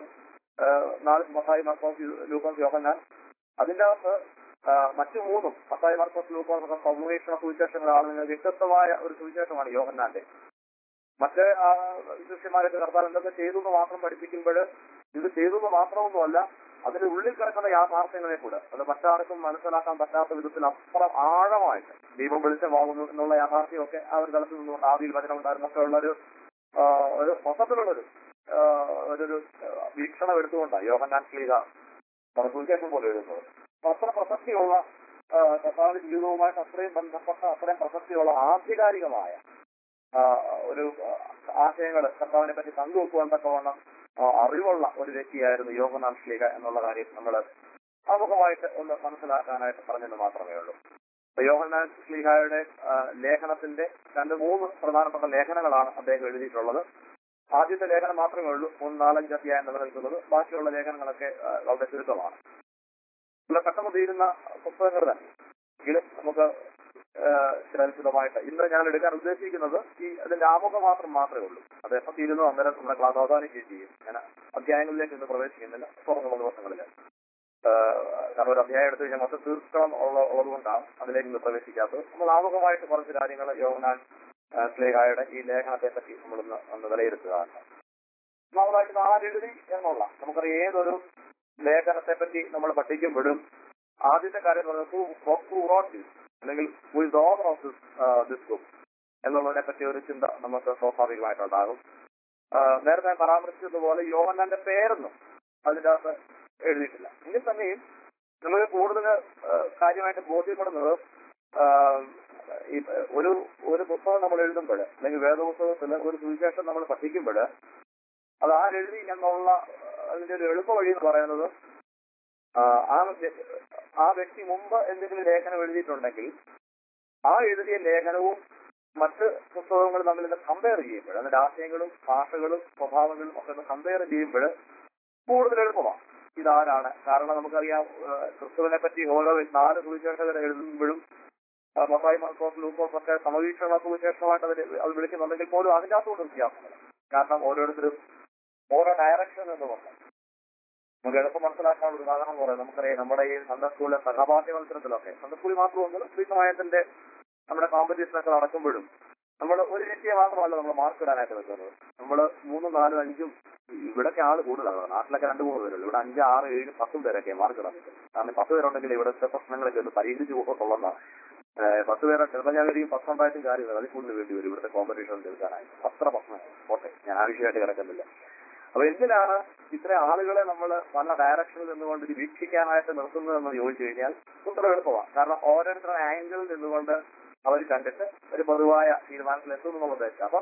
ആ, നാല് മത്തായി മാർക്കോസ് ലൂക്കോസ് യോഹന്നാൻ അതിന്റെ അകത്ത് ആ, മറ്റു മൂന്നും മത്തായി മാർക്കോസ് ലൂക്കോസ് ഒക്കെ സംവേഷണ സുവിശേഷങ്ങളാണ് വ്യത്യസ്തമായ ഒരു സുവിശേഷമാണ് യോഹന്നാന്റെ മറ്റ് ആ, ശിഷ്യന്മാരൊക്കെ കർത്താവ് എന്തൊക്കെ ചെയ്തു എന്ന് മാത്രം പഠിപ്പിക്കുമ്പോൾ ഇത് ചെയ്തു എന്ന് മാത്രമൊന്നുമല്ല അതിന് ഉള്ളിൽ കിടക്കുന്ന യാഥാർത്ഥ്യങ്ങളെ കൂടെ അത് മറ്റാർക്കും മനസ്സിലാക്കാൻ പറ്റാത്ത വിധത്തിൽ അപ്പുറം ആഴമായിട്ട് ദൈവം വെളിച്ചമാകുന്നു എന്നുള്ള യാഥാർത്ഥ്യമൊക്കെ ആ ഒരു തലത്തിൽ നിന്നുകൊണ്ട് ആദിയിൽ വചനം ഉണ്ടായിരുന്നൊക്കെ ഉള്ളൊരു ആ, ഒരു മൊത്തത്തിലുള്ളൊരു ആ, ഒരു ഒരു വീക്ഷണം എടുത്തുകൊണ്ടാണ് യോഹന്നാൻ ശ്ലീഹ സുവിശേഷം പോലെ എഴുതുന്നത് അപ്പൊ അത്ര പ്രസക്തിയുള്ള ആ, കർത്താവിന്റെ ജീവിതവുമായിട്ട് അത്രയും ബന്ധപ്പെട്ട അത്രയും പ്രസക്തിയുള്ള ആധികാരികമായ ആ, ഒരു ആശയങ്ങൾ കർത്താവിനെ പറ്റി പങ്കുവെക്കുവാൻ തക്കവണ്ണം ആ, അറിവുള്ള ഒരു വ്യക്തിയായിരുന്നു യോഗനാഥ് ശ്ലീഹ എന്നുള്ള കാര്യം നമ്മൾ ആമുഖമായിട്ട് ഒന്ന് മനസ്സിലാക്കാനായിട്ട് പറഞ്ഞെന്ന് മാത്രമേ ഉള്ളൂ അപ്പൊ യോഹന്നാൻ ശ്ലീഹായുടെ ആ, ലേഖനത്തിന്റെ രണ്ട് മൂന്ന് പ്രധാനപ്പെട്ട ലേഖനങ്ങളാണ് അദ്ദേഹം എഴുതിയിട്ടുള്ളത് ആദ്യത്തെ ലേഖനം മാത്രമേ ഉള്ളൂ മൂന്ന് നാലഞ്ച് അധ്യായം നിലനിൽക്കുന്നത് ബാക്കിയുള്ള ലേഖനങ്ങളൊക്കെ ആ, വളരെ ചുരുക്കമാണ് ഇവിടെ പെട്ടെന്ന് തീരുന്ന പുസ്തകങ്ങൾ തന്നെ എങ്കിലും നമുക്ക് ചിലവിശദമായിട്ട് ഇന്ന് ഞാൻ എടുക്കാൻ ഉദ്ദേശിക്കുന്നത് ഈ അതിന്റെ ആമുഖം മാത്രം മാത്രമേ ഉള്ളൂ അത് എപ്പോൾ തീരുന്നു അന്നേരം നമ്മുടെ ക്ലാസ് അവസാനിക്കുകയും ചെയ്യും ഞാൻ അധ്യായങ്ങളിലേക്ക് ഇന്ന് പ്രവേശിക്കുന്നില്ല തുറന്നുള്ള ദിവസങ്ങളിൽ കാരണം ഒരു അധ്യായം എടുത്ത് കഴിഞ്ഞാൽ മൊത്തം തീർക്കണം ഉള്ള ഉള്ളതുകൊണ്ടാണ് അതിലേക്ക് ഇന്ന് പ്രവേശിക്കാത്തത് നമ്മൾ ആമുഖമായിട്ട് കുറച്ച് കാര്യങ്ങൾ യോഹനാൻ ആ, സ്ലേഹായുടെ ഈ ലേഖനത്തെ പറ്റി നമ്മളൊന്ന് ഒന്ന് വിലയിരുത്തുകയാണ് ഒന്നാമതായിട്ട് ആരെഴുതി എന്നുള്ള നമുക്കറിയാം ഏതൊരു ലേഖനത്തെ പറ്റി നമ്മൾ പഠിക്കുമ്പോഴും ആദ്യത്തെ കാര്യം എന്ന് പറയുന്നത് who wrote this അല്ലെങ്കിൽ who is the author of this uh, this book എന്നുള്ളതിനെ പറ്റി ഒരു ചിന്ത നമുക്ക് സ്വാഭാവികമായിട്ടുണ്ടാകും ആ, നേരത്തെ ഞാൻ പരാമർശിച്ചതുപോലെ യോഹന്നാന്റെ പേരൊന്നും അതിന്റെ അകത്ത് എഴുതിയിട്ടില്ല എങ്കിൽ തന്നെയും നമുക്ക് കൂടുതൽ ആ, കാര്യമായിട്ട് ബോധ്യപ്പെടുന്നത് ആ, ഈ ഒരു ഒരു പുസ്തകം നമ്മൾ എഴുതുമ്പോൾ അല്ലെങ്കിൽ വേദപുസ്തകത്തിൽ ഒരു സുവിശേഷം നമ്മൾ പഠിക്കുമ്പോൾ അത് ആരെഴുതി എന്നുള്ള അതിന്റെ ഒരു എളുപ്പ വഴി എന്ന് പറയുന്നത് ആ, ആ വ്യ- ആ വ്യക്തി മുമ്പ് എന്തെങ്കിലും ലേഖനം എഴുതിയിട്ടുണ്ടെങ്കിൽ ആ എഴുതിയ ലേഖനവും മറ്റ് പുസ്തകങ്ങളും തമ്മിൽ ഇത് കമ്പയർ ചെയ്യുമ്പോൾ അതിന്റെ ആശയങ്ങളും ഭാഷകളും സ്വഭാവങ്ങളും ഒക്കെ ഒന്ന് കമ്പയർ ചെയ്യുമ്പോൾ കൂടുതൽ എളുപ്പമാണ് ഇതാരാണ് കാരണം നമുക്കറിയാം ആ, ക്രിസ്തുവിനെ പറ്റി ഓരോ നാല് സുവിശേഷകർ എഴുതുമ്പോഴും ആ, മത്തായി മാർക്കോസ് ലൂക്കോസ് ഒക്കെ സമവീക്ഷണ സുവിശേഷമായിട്ട് അതിൽ അത് വിളിക്കുന്നുണ്ടെങ്കിൽ പോലും അതിന്റെ അകത്തോട് വ്യത്യാസമില്ല കാരണം ഓരോരുത്തരും ഓരോ ഡയറക്ഷൻ എന്ന് പറഞ്ഞു നമുക്ക് എളുപ്പം മനസ്സിലാക്കാനുള്ള ഒരു ഉദാഹരണം എന്ന് പറയുന്നത് നമുക്കറിയാം നമ്മുടെ ഈ സൺഡേ സ്കൂളിലെ സഹപാഠ്യ മത്സരത്തിലൊക്കെ സൺഡേ സ്കൂളിൽ മാത്രമല്ല ശ്രീ സമയത്തിന്റെ നമ്മുടെ കോമ്പറ്റീഷൻ ഒക്കെ നടക്കുമ്പോഴും നമ്മൾ ഒരു വ്യക്തിയെ മാത്രമല്ല നമ്മൾ മാർക്ക് ഇടാനായിട്ട് വെക്കുന്നത് നമ്മൾ മൂന്നും നാലും അഞ്ചും ഇവിടൊക്കെ ആള് കൂടുതലാണ് നാട്ടിലൊക്കെ രണ്ട് മൂന്ന് പേരുള്ളൂ ഇവിടെ അഞ്ച് ആറ് ഏഴ് പത്തും പേരൊക്കെ മാർക്ക് ഇടാൻ പറ്റും കാരണം പത്ത് പേരുണ്ടെങ്കിൽ ഇവിടുത്തെ പ്രശ്നങ്ങളൊക്കെ ഒന്ന് പരിഹരിച്ച് പോകത്തുള്ളതാണ് പത്ത് പേരെ ചിലപ്പോൾ ഞാൻ ഒരു പത്ത് ഉണ്ടായിട്ടും കാര്യമില്ല അതിൽ കൂടുതൽ വേണ്ടി വരും ഇവിടുത്തെ കോമ്പറ്റീഷൻ തീർക്കാനായി അത്ര പ്രശ്നം പോട്ടെ ഞാൻ ആ വിഷയമായിട്ട് കിടക്കുന്നില്ല അപ്പൊ എന്തിനാണ് ഇത്ര ആളുകളെ നമ്മൾ പല ഡയറക്ഷനിൽ നിന്നുകൊണ്ട് ഇത് വീക്ഷിക്കാനായിട്ട് നിർത്തുന്നതെന്ന് ചോദിച്ചു കഴിഞ്ഞാൽ ഉത്തരം എളുപ്പമാണ് കാരണം ഓരോരുത്തരുടെ ആംഗിളിൽ നിന്നുകൊണ്ട് അവർ കണ്ടിട്ട് ഒരു പൊതുവായ തീരുമാനത്തിൽ എത്തും എന്നുള്ള ഉദ്ദേശം അപ്പം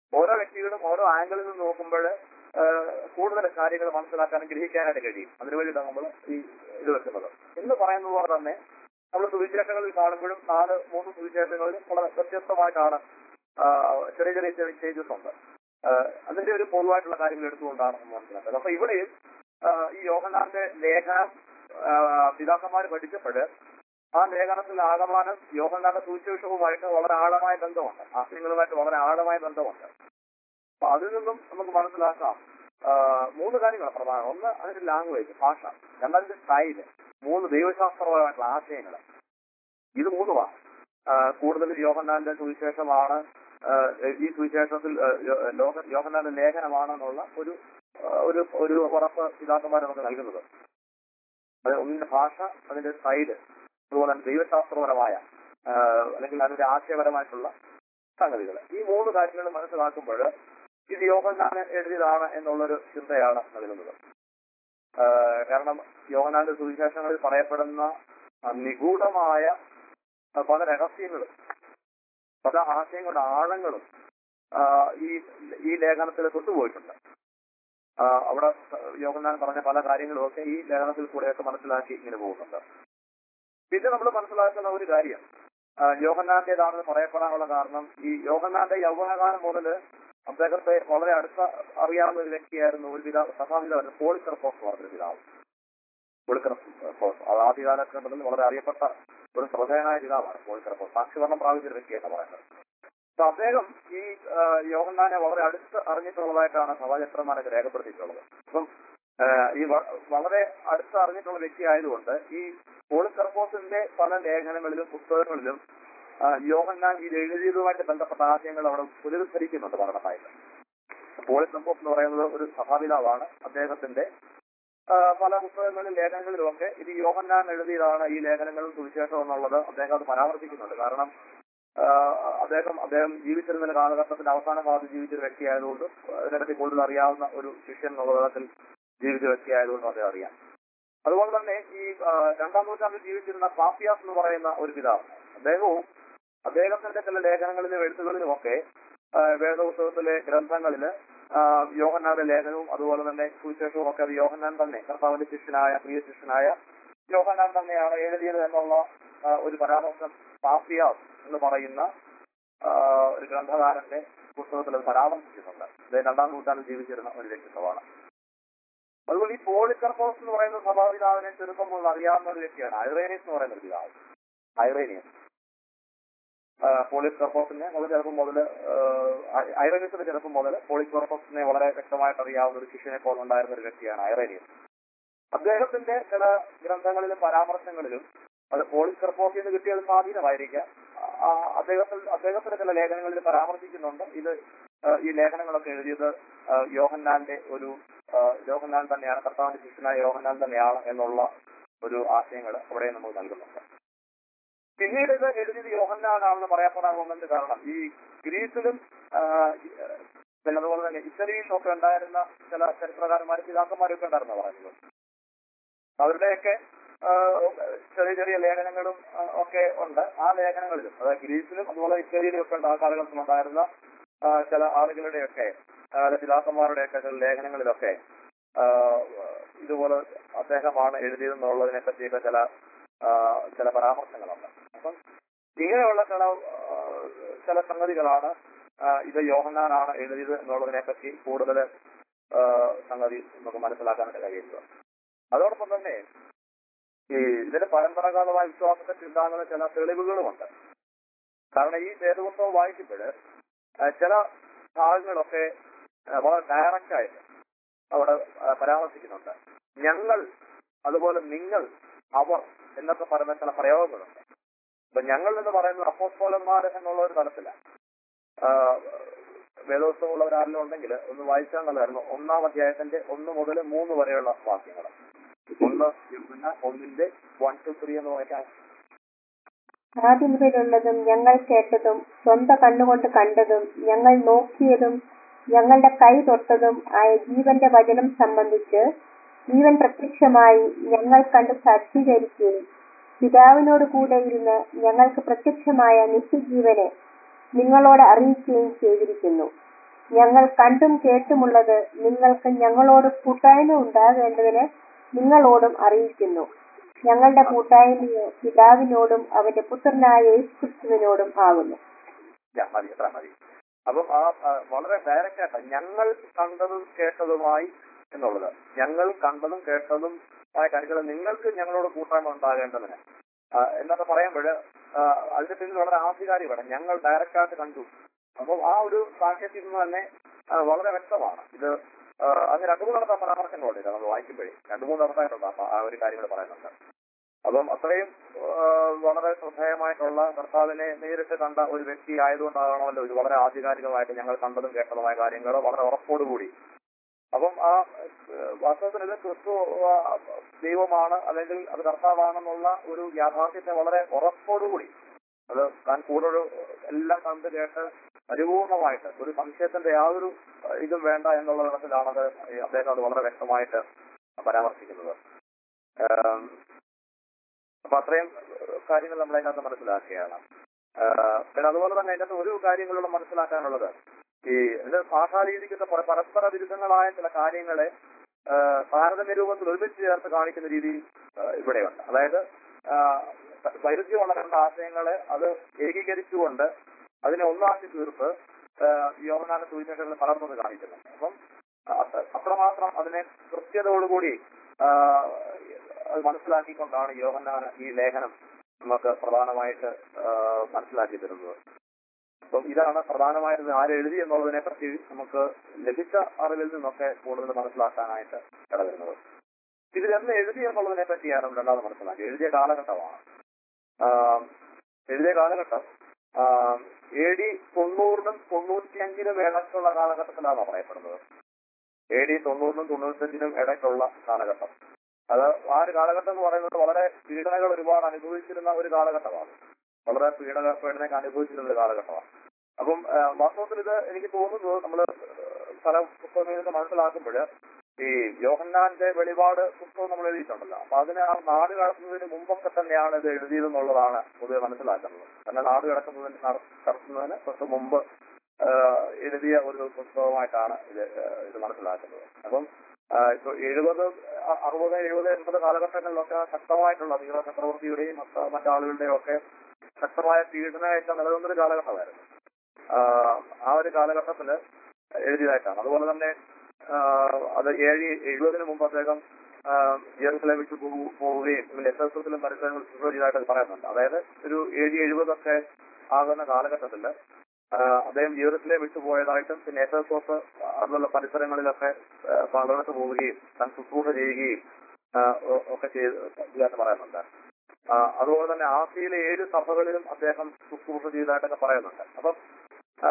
ഓരോ വ്യക്തികളും ഓരോ ആംഗിളിൽ നിന്ന് നോക്കുമ്പോൾ കൂടുതൽ കാര്യങ്ങൾ മനസ്സിലാക്കാനും ഗ്രഹിക്കാനായിട്ട് കഴിയും അതിനു വേണ്ടിയിട്ടാണ് നമ്മൾ ഈ ഇത് വെക്കുന്നത് എന്ന് പറയുന്നത് പോലെ തന്നെ നമ്മൾ സുവിശേഷങ്ങളിൽ കാണുമ്പോഴും നാല് മൂന്ന് സുവിശേഷങ്ങളിൽ വളരെ വ്യത്യസ്തമായിട്ടാണ് ആ, ചെറിയ ചെറിയ ചെറിയ ചേഞ്ചസ് ഉണ്ട് ആ, അതിന്റെ ഒരു പൊതുവായിട്ടുള്ള കാര്യങ്ങൾ എടുത്തുകൊണ്ടാണ് നമ്മൾ മനസ്സിലാക്കുന്നത് അപ്പൊ ഇവിടെയും ആ, ഈ യോഹനാന്റെ ലേഖനം പിതാക്കന്മാർ പഠിച്ചപ്പോൾ ആ ലേഖനത്തിൽ ആകമാനം യോഹനാന്റെ സുവിശേഷവുമായിട്ട് വളരെ ആഴമായ ബന്ധമുണ്ട് ആശയങ്ങളുമായിട്ട് വളരെ ആഴമായ ബന്ധമുണ്ട് അപ്പൊ അതിൽ നിന്നും നമുക്ക് മനസ്സിലാക്കാം ആ, മൂന്ന് കാര്യങ്ങൾ പ്രധാനം ഒന്ന് അതിന്റെ ലാംഗ്വേജ് ഭാഷ രണ്ടാമത്തെ സ്റ്റൈല് മൂന്ന് ദൈവശാസ്ത്രപരമായിട്ടുള്ള ആശയങ്ങൾ ഇത് മൂന്നുമാണ് ആ, കൂടുതൽ യോഹന്നാന്റെ സുവിശേഷമാണ് ആ, ഈ സുവിശേഷത്തിൽ ആ, യോ- ലോക- യോഹന്നാന്റെ ലേഖനമാണെന്നുള്ള ഒരു ആ, ഒരു ഒരു ഉറപ്പ് പിതാക്കന്മാർ നമുക്ക് നൽകുന്നത് അത് ഒന്നിന്റെ ഭാഷ അതിന്റെ സ്റ്റൈല് അതുപോലെ തന്നെ ദൈവശാസ്ത്രപരമായ ആ, അല്ലെങ്കിൽ അതിന്റെ ആശയപരമായിട്ടുള്ള സംഗതികൾ ഈ മൂന്ന് കാര്യങ്ങൾ മനസ്സിലാക്കുമ്പോൾ ഇത് യോഹന്നാൻ എഴുതിയതാണ് എന്നുള്ളൊരു ചിന്തയാണ് നൽകുന്നത് ആ, കാരണം യോഹന്നാന്റെ സുവിശേഷങ്ങളിൽ പറയപ്പെടുന്ന ആ, നിഗൂഢമായ ആ, പല രഹസ്യങ്ങളും പല ആശയങ്ങളുടെ ആഴങ്ങളും ആ, ഈ ഈ ലേഖനത്തിൽ തൊട്ടുപോയിട്ടുണ്ട് ആ, അവിടെ യോഹന്നാൻ പറഞ്ഞ പല കാര്യങ്ങളും ഒക്കെ ഈ ലേഖനത്തിൽ കൂടെയൊക്കെ മനസ്സിലാക്കി ഇങ്ങനെ പോകുന്നുണ്ട് പിന്നെ നമ്മൾ മനസ്സിലാക്കുന്ന ഒരു കാര്യം ആ, യോഹന്നാന്റേതാണെന്ന് പറയപ്പെടാനുള്ള കാരണം ഈ യോഹന്നാന്റെ യൗവനകാലം മുതൽ അദ്ദേഹത്തെ വളരെ അടുത്ത അറിയാവുന്ന ഒരു വ്യക്തിയായിരുന്നു ഒരു പിതാവ് സഭാപിതാവായിരുന്നു പോളിക്കർപ്പോസ് എന്ന് പറഞ്ഞൊരു പിതാവ് പോളിക്കർപ്പോസ് അത് ആദ്യ കാലഘട്ടത്തിൽ വളരെ അറിയപ്പെട്ട ഒരു ശ്രദ്ധേയനായ പിതാവാണ് പോളിക്കർപ്പോസ് സാക്ഷികരണം പ്രാപിച്ച ഒരു വ്യക്തിയെന്ന് പറയുന്നത് അപ്പൊ അദ്ദേഹം ഈ ആ, യോഹന്നാനെ വളരെ അടുത്ത് അറിഞ്ഞിട്ടുള്ളതായിട്ടാണ് സഭാചരിത്രന്മാരൊക്കെ രേഖപ്പെടുത്തിയിട്ടുള്ളത് അപ്പം ആ, ഈ വ- വളരെ അടുത്ത് അറിഞ്ഞിട്ടുള്ള വ്യക്തി ആയതുകൊണ്ട് ഈ പോളിക്കർപ്പോസിന്റെ പല ലേഖനങ്ങളിലും പുസ്തകങ്ങളിലും ആ, യോഹന്നാൻ ഇത് എഴുതിയതുമായിട്ട് ബന്ധപ്പെട്ട ആശയങ്ങൾ അവിടെ പുനരുദ്ധരിക്കുന്നുണ്ട് പഠനമായിട്ട് പോളിക്കർപ്പോസ് എന്ന് പറയുന്നത് ഒരു സഭാപിതാവാണ് അദ്ദേഹത്തിന്റെ ആ, പല പുസ്തകങ്ങളിലും ലേഖനങ്ങളിലും ഒക്കെ ഇത് യോഹന്നാൻ എഴുതിയതാണ് ഈ ലേഖനങ്ങളും സുവിശേഷം എന്നുള്ളത് അദ്ദേഹം അത് പരാമർശിക്കുന്നുണ്ട് കാരണം ആ, അദ്ദേഹം അദ്ദേഹം ജീവിച്ചിരുന്ന ഒരു കാലഘട്ടത്തിന്റെ അവസാന ഭാഗത്ത് ജീവിച്ച ഒരു വ്യക്തിയായതുകൊണ്ട് അതിനെപ്പറ്റി കൂടുതൽ അറിയാവുന്ന ഒരു ശിഷ്യൻ എന്നുള്ള തലത്തിൽ ജീവിച്ച വ്യക്തിയായതുകൊണ്ട് അദ്ദേഹം അറിയാം അതുപോലെ തന്നെ ഈ ആ, രണ്ടാം നൂറ്റാണ്ടിൽ ജീവിച്ചിരുന്ന പാപ്പിയാസ് എന്ന് പറയുന്ന ഒരു പിതാവ് അദ്ദേഹവും അദ്ദേഹത്തിന്റെ ചില ലേഖനങ്ങളിലും എഴുത്തുകളിലും ഒക്കെ ആ, വേദപുസ്തകത്തിലെ ഗ്രന്ഥങ്ങളില് ആ, യോഹന്നാന്റെ ലേഖനവും അതുപോലെ തന്നെ സുവിശേഷവും ഒക്കെ അത് യോഹന്നാൻ തന്നെ കർത്താവിന്റെ ശിഷ്യനായ പ്രിയ ശിഷ്യനായ യോഹന്നാൻ തന്നെയാണ് എഴുതിയത് എന്നുള്ള ആ, ഒരു പരാമർശം പാപ്പിയാസ് എന്ന് പറയുന്ന ആ, ഒരു ഗ്രന്ഥകാരന്റെ പുസ്തകത്തിൽ അത് പരാമർശിക്കുന്നുണ്ട് അദ്ദേഹം രണ്ടാം നൂറ്റാണ്ടിൽ ജീവിച്ചിരുന്ന ഒരു വ്യക്തിത്വമാണ് അതുപോലെ ഈ പോളിക്കർപ്പോസ് എന്ന് പറയുന്ന സഭാപിതാവിനെ ചെറുപ്പം മുതൽ അറിയാവുന്ന ഒരു വ്യക്തിയാണ് ഐറേനിയസ് എന്ന് പറയുന്ന ഒരു പിതാവ് ഐറേനിയസ് പോളിക്കർപ്പോസിനെ വളരെ ചെറുപ്പം മുതൽ ഐറേനിയസിന്റെ ചെറുപ്പം മുതൽ പോളിക്കർപ്പോസിനെ വളരെ വ്യക്തമായിട്ട് അറിയാവുന്ന ഒരു ശിഷ്യനെ പോലെ ഉണ്ടായിരുന്ന ഒരു വ്യക്തിയാണ് ഐറേനിയസ് അദ്ദേഹത്തിന്റെ ചില ഗ്രന്ഥങ്ങളിലും പരാമർശങ്ങളിലും അത് പോളിക്കർപ്പോസിൽ നിന്ന് കിട്ടിയ ഒരു സ്വാധീനമായിരിക്കാം ആ, അദ്ദേഹത്തിൽ അദ്ദേഹത്തിന്റെ ചില ലേഖനങ്ങളിൽ പരാമർശിക്കുന്നുണ്ട് ഇത് ആ, ഈ ലേഖനങ്ങളൊക്കെ എഴുതിയത് ആ, യോഹന്നാന്റെ ഒരു ആ, യോഹന്നാൻ തന്നെയാണ് കർത്താവിന്റെ ശിഷ്യനായ യോഹന്നാൻ തന്നെയാണ് എന്നുള്ള ഒരു ആശയങ്ങൾ അവിടെ നമുക്ക് നൽകുന്നുണ്ട് പിന്നീട് ഇത് എഴുതിയത് യോഹന്നാനാണെന്ന് പറയപ്പെടാൻ കാരണം ഈ ഗ്രീസിലും ആ, പിന്നെ അതുപോലെ തന്നെ ഇറ്റലിയിലും ഒക്കെ ഉണ്ടായിരുന്ന ചില ചരിത്രകാരന്മാരും പിതാക്കന്മാരും ഒക്കെ ഉണ്ടായിരുന്നു പറയുന്നത് അവരുടെയൊക്കെ ആ, ചെറിയ ചെറിയ ലേഖനങ്ങളും ആ, ഒക്കെ ഉണ്ട് ആ ലേഖനങ്ങളിലും അതായത് ഗ്രീസിലും അതുപോലെ ഇറ്റലിയിലും ഒക്കെ ഉണ്ട് ആ കാലഘട്ടത്തിൽ ഉണ്ടായിരുന്ന ആ, ചില ആളുകളുടെയൊക്കെ ആ, പിതാക്കന്മാരുടെയൊക്കെ ചില ലേഖനങ്ങളിലൊക്കെ ആ, ഇതുപോലെ അദ്ദേഹമാണ് എഴുതിയതെന്നുള്ളതിനെ പറ്റിയൊക്കെ ചില ആ, ചില പരാമർശങ്ങളുണ്ട് അപ്പം ഇങ്ങനെയുള്ള ചില ആ, ചില സംഗതികളാണ് ആ, ഇത് യോഹന്നാനാണ് എഴുതിയത് എന്നുള്ളതിനെ പറ്റി കൂടുതൽ ആ, സംഗതി നമുക്ക് മനസ്സിലാക്കാനായിട്ട് കഴിയുന്നത് അതോടൊപ്പം തന്നെ ഈ ഇതിന്റെ പരമ്പരാഗതമായ വിശ്വാസത്തെ ചിന്താകുന്ന ചില തെളിവുകളുമുണ്ട് കാരണം ഈ വേദപുസ്തകം വായിക്കുമ്പോൾ ചില ഭാഗങ്ങളൊക്കെ ആ, വളരെ ഡയറക്റ്റ് ആയിട്ട് അവിടെ ആ, പരാമർശിക്കുന്നുണ്ട് ഞങ്ങൾ അതുപോലെ നിങ്ങൾ അവർ എന്നൊക്കെ പറയുന്ന ചില പ്രയോഗങ്ങളുണ്ട് അപ്പൊ ഞങ്ങൾ എന്ന് പറയുന്നത് അപ്പോസ്തോലന്മാർ എന്നുള്ള ഒരു തലത്തില വേദോത്സവമുള്ളവർ ആരെങ്കിലും ഉണ്ടെങ്കിൽ ഒന്ന് വായിച്ചാൽ നല്ലതായിരുന്നു ഒന്നാം അധ്യായത്തിന്റെ ഒന്ന് മുതൽ മൂന്ന് വരെയുള്ള വാക്യങ്ങൾ ഒന്ന് യോഹന്നാൻ ഒന്നിന്റെ വൺ ടു ത്രീ എന്ന് വായിക്കാൻ ആദ്യം മുതലുള്ളതും ഞങ്ങൾ കേട്ടതും സ്വന്തം കണ്ണുകൊണ്ട് കണ്ടതും ഞങ്ങൾ നോക്കിയതും ഞങ്ങളുടെ കൈ തൊട്ടതും ആയ ജീവന്റെ വചനം സംബന്ധിച്ച് ജീവൻ പ്രത്യക്ഷമായി ഞങ്ങൾ കണ്ട് സാക്ഷീകരിക്കുകയും പിതാവിനോട് കൂടെ ഇരുന്ന് ഞങ്ങൾക്ക് പ്രത്യക്ഷമായ നിത്യജീവനെ നിങ്ങളോട് അറിയിക്കുകയും ചെയ്തിരിക്കുന്നു ഞങ്ങൾ കണ്ടും കേട്ടുമുള്ളത് നിങ്ങൾക്ക് ഞങ്ങളോട് കൂട്ടായ്മ ഉണ്ടാകേണ്ടതിന് നിങ്ങളോടും അറിയിക്കുന്നു ഞങ്ങളുടെ കൂട്ടായ്മയോ പിതാവിനോടും അവന്റെ പുത്രനായ യേശുക്രിസ്തുവിനോടും ആകുന്നു യാ, മതി എത്ര മതി അപ്പം ആ ആ, വളരെ ഡയറക്റ്റ് ആയിട്ട് ഞങ്ങൾ കണ്ടതും കേട്ടതുമായി എന്നുള്ളത് ഞങ്ങൾ കണ്ടതും കേട്ടതും ആയ കാര്യങ്ങൾ നിങ്ങൾക്ക് ഞങ്ങളോട് കൂട്ടായ്മ ഉണ്ടാകേണ്ടതിന് ആ, എന്നൊക്കെ പറയുമ്പോൾ അതിന്റെ പിന്നിൽ വളരെ ആധികാരികമാണ് ഞങ്ങൾ ഡയറക്റ്റ് ആയിട്ട് കണ്ടു അപ്പം ആ ഒരു സാഹചര്യത്തിൽ നിന്ന് തന്നെ ആ, വളരെ വ്യക്തമാണ് ഇത് ആ, അതിന് രണ്ടു മൂന്നിടത്ത പരാമർശങ്ങളുണ്ട് ഇത് നമ്മൾ വായിക്കുമ്പോഴേ രണ്ടു മൂന്നിടത്തായിട്ടുണ്ട് ആ- ആ ഒരു കാര്യങ്ങൾ പറയുന്നുണ്ട് അപ്പം അത്രയും ആ, വളരെ ശ്രദ്ധേയമായിട്ടുള്ള കർത്താവിനെ നേരിട്ട് കണ്ട ഒരു വ്യക്തി ആയതുകൊണ്ടാകണമല്ലോ ഇത് വളരെ ആധികാരികമായിട്ട് ഞങ്ങൾ കണ്ടതും കേട്ടതുമായ കാര്യങ്ങൾ വളരെ ഉറപ്പോടുകൂടി അപ്പം ആ ഏഹ്, വാസ്തവത്തിൽ ഇത് ക്രിസ്തു ആ, ദൈവമാണ് അല്ലെങ്കിൽ അത് കർത്താവാണെന്നുള്ള ഒരു യാഥാർത്ഥ്യത്തെ വളരെ ഉറപ്പോടുകൂടി അത് താൻ കൂടെ ഒരു എല്ലാം കണ്ട് കേട്ട് പരിപൂർണമായിട്ട് ഒരു സംശയത്തിന്റെ യാതൊരു ഏഹ്, ഇതും വേണ്ട എന്നുള്ള തരത്തിലാണത് ഈ അദ്ദേഹം അത് വളരെ വ്യക്തമായിട്ട് പരാമർശിക്കുന്നത് ഏഹ്, അപ്പൊ അത്രയും ഏഹ്, കാര്യങ്ങൾ നമ്മൾ അതിനകത്ത് മനസ്സിലാക്കുകയാണ് ഏഹ്, പിന്നെ അതുപോലെ തന്നെ അതിനകത്ത് ഒരു കാര്യങ്ങളോട് മനസ്സിലാക്കാനുള്ളത് ഈ ഇത് ഭാഷാരീതിക്കൊക്കെ പര- പരസ്പര വിരുദ്ധങ്ങളായ ചില കാര്യങ്ങളെ ഏഹ്, താരതമ്യ രൂപത്തിൽ ഒരുമിച്ച് ചേർത്ത് കാണിക്കുന്ന രീതി ഏഹ്, ഇവിടെയുണ്ട് അതായത് ആഹ്, വൈരുദ്ധ്യമുള്ള രണ്ട് ആശയങ്ങളെ അത് ഏകീകരിച്ചുകൊണ്ട് അതിനെ ഒന്നാക്കി തീർത്ത് ഏഹ്, യോഹനാന സുവിശേഷങ്ങളിൽ പലർന്നത് കാണിക്കുന്നു അപ്പം അത്ര- അത്രമാത്രം അതിനെ കൃത്യതയോടുകൂടി ആഹ്, അത് മനസ്സിലാക്കിക്കൊണ്ടാണ് യോഹന്നാൻ ഈ ലേഖനം നമുക്ക് പ്രധാനമായിട്ട് ആഹ്, മനസ്സിലാക്കി തരുന്നത് അപ്പം ഇതാണ് പ്രധാനമായിട്ട് ആരെഴുതി എന്നുള്ളതിനെ പറ്റി നമുക്ക് ലഭിച്ച അറിവിൽ നിന്നൊക്കെ കൂടുതൽ മനസ്സിലാക്കാനായിട്ട് ഇടവരുന്നത് ഇതിലെന്ന് എഴുതി എന്നുള്ളതിനെ പറ്റിയാണ് രണ്ടാമത് മനസ്സിലാക്കി എഴുതിയ കാലഘട്ടമാണ് ആഹ്, എഴുതിയ കാലഘട്ടം എ ഡി തൊണ്ണൂറിനും തൊണ്ണൂറ്റിയഞ്ചിനും ഇടയ്ക്കുള്ള കാലഘട്ടത്തിലാണ് പറയപ്പെടുന്നത് എ ഡി തൊണ്ണൂറിനും തൊണ്ണൂറ്റഞ്ചിനും ഇടയ്ക്കുള്ള കാലഘട്ടം അത് ആ ഒരു കാലഘട്ടം എന്ന് പറയുന്നത് വളരെ പീഡനകൾ ഒരുപാട് അനുഭവിച്ചിരുന്ന ഒരു കാലഘട്ടമാണ് വളരെ പീഡന പീഡനമൊക്കെ അനുഭവിച്ചിരുന്ന ഒരു കാലഘട്ടമാണ് അപ്പം ആ, വാസ്തവത്തിൽ ഇത് എനിക്ക് തോന്നുന്നത് നമ്മൾ പല പുസ്തകങ്ങളിൽ നിന്ന് മനസ്സിലാക്കുമ്പോൾ ഈ യോഹന്നാന്റെ വെളിപാട് പുസ്തകം നമ്മൾ എഴുതിയിട്ടുണ്ടല്ലോ അപ്പൊ അതിന് ആ നാട് കടത്തുന്നതിന് മുമ്പൊക്കെ തന്നെയാണ് ഇത് എഴുതിയതെന്നുള്ളതാണ് പൊതുവെ മനസ്സിലാക്കുന്നത് കാരണം നാട് കടക്കുന്നതിന് നട- കടത്തുന്നതിന് തൊട്ട് മുമ്പ് ആ, എഴുതിയ ഒരു പുസ്തകമായിട്ടാണ് ഇത് ആ, ഇത് മനസ്സിലാക്കുന്നത് അപ്പം ആ, ഇപ്പൊ എഴുപത് അ- അറുപത് എഴുപത് എൺപത് കാലഘട്ടങ്ങളിലൊക്കെ ശക്തമായിട്ടുള്ള നീള ചക്രവർത്തിയുടെയും മറ്റ് മറ്റാളുകളുടെയും ഒക്കെ ശക്തമായ പീഡനമൊക്കെ നിലനിന്നൊരു കാലഘട്ടമായിരുന്നു ആ, ആ ഒരു കാലഘട്ടത്തില് എഴുതിയതായിട്ടാണ് അതുപോലെ തന്നെ ആ, അത് ഏഴ് എഴുപതിന് മുമ്പ് അദ്ദേഹം ആ, ജെറുസലേം വിട്ടു പോകു- പോവുകയും പിന്നെ എസ് എസ് എസിലും പരിസരങ്ങൾ ചെയ്തതായിട്ട് അത് പറയുന്നുണ്ട് അതായത് ഒരു ഏഴ് എഴുപതൊക്കെ ആകുന്ന കാലഘട്ടത്തില് ആ, അദ്ദേഹം ജെറുസലേം വിട്ടുപോയതായിട്ടും പിന്നെ എസ് എസ് എസ് അതുള്ള പരിസരങ്ങളിലൊക്കെ ആ, പലയിടത്ത് പോവുകയും താൻ ശുശ്രൂഷ ചെയ്യുകയും ആ, ഒ- ഒക്കെ ചെയ്ത് ഇതായിട്ട് പറയുന്നുണ്ട് ആ, അതുപോലെ തന്നെ ആസിയയിലെ ഏഴ് സഭകളിലും അദ്ദേഹം ശുശ്രൂഷ ചെയ്തതായിട്ടൊക്കെ പറയുന്നുണ്ട് അപ്പം ആ,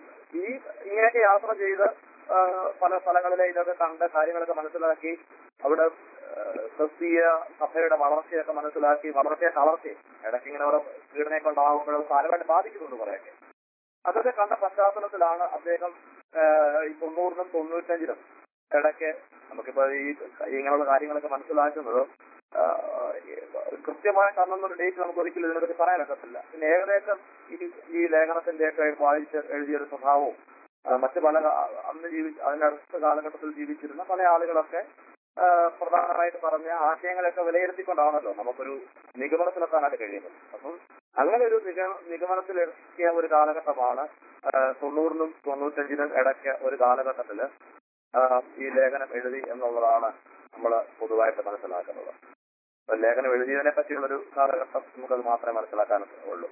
ഈ ഇങ്ങനെയൊക്കെ യാത്ര ചെയ്ത് ആ, പല സ്ഥലങ്ങളിലെ ഇതൊക്കെ കണ്ട് കാര്യങ്ങളൊക്കെ മനസ്സിലാക്കി അവിടെ ആ, ക്രിസ്തീയ സഭയുടെ വളർച്ചയൊക്കെ മനസ്സിലാക്കി വളർച്ചയെ തളർച്ചയും ഇടയ്ക്ക് ഇങ്ങനെ ഓരോ പീഡനയൊക്കെ ഉണ്ടാകുമ്പോൾ സാരമായിട്ട് ബാധിക്കുന്നുണ്ട് കുറെയൊക്കെ അതൊക്കെ കണ്ട പശ്ചാത്തലത്തിലാണ് അദ്ദേഹം ആ, ഈ തൊണ്ണൂറിനും തൊണ്ണൂറ്റഞ്ചിനും ഇടയ്ക്ക് നമുക്കിപ്പോ ഈ ഇങ്ങനെയുള്ള കാര്യങ്ങളൊക്കെ മനസ്സിലാക്കുന്നത് ആ, കൃത്യമായിട്ട് അന്നൊരു ഡേറ്റ് നമുക്ക് ഒരിക്കലും ഇതിനെപ്പറ്റി പറയാൻ പറ്റത്തില്ല പിന്നെ ഏകദേശം ഈ ഈ ലേഖനത്തിന്റെ ഒക്കെ വായിച്ച് എഴുതിയൊരു സ്വഭാവവും ആ, മറ്റ് പല കാ- അന്ന് ജീവി അതിനടുത്ത കാലഘട്ടത്തിൽ ജീവിച്ചിരുന്ന പല ആളുകളൊക്കെ ആ, പ്രധാനമായിട്ട് പറഞ്ഞ ആശയങ്ങളൊക്കെ വിലയിരുത്തിക്കൊണ്ടാണല്ലോ നമുക്കൊരു നിഗമനത്തിലെത്താനായിട്ട് കഴിയുന്നത് അപ്പം അങ്ങനെ ഒരു നിഗ- നിഗമനത്തിലെത്തിയ ഒരു കാലഘട്ടമാണ് ആ, തൊണ്ണൂറിനും തൊണ്ണൂറ്റഞ്ചിനും ഇടയ്ക്ക് ഒരു കാലഘട്ടത്തില് ആ, ഈ ലേഖനം എഴുതി എന്നുള്ളതാണ് നമ്മൾ പൊതുവായിട്ട് മനസ്സിലാക്കുന്നത് അപ്പൊ ലേഖനം എഴുതിയതിനെ പറ്റിയുള്ളൊരു കാലഘട്ടം നമുക്കത് മാത്രമേ മനസ്സിലാക്കാൻ ഉള്ളൂ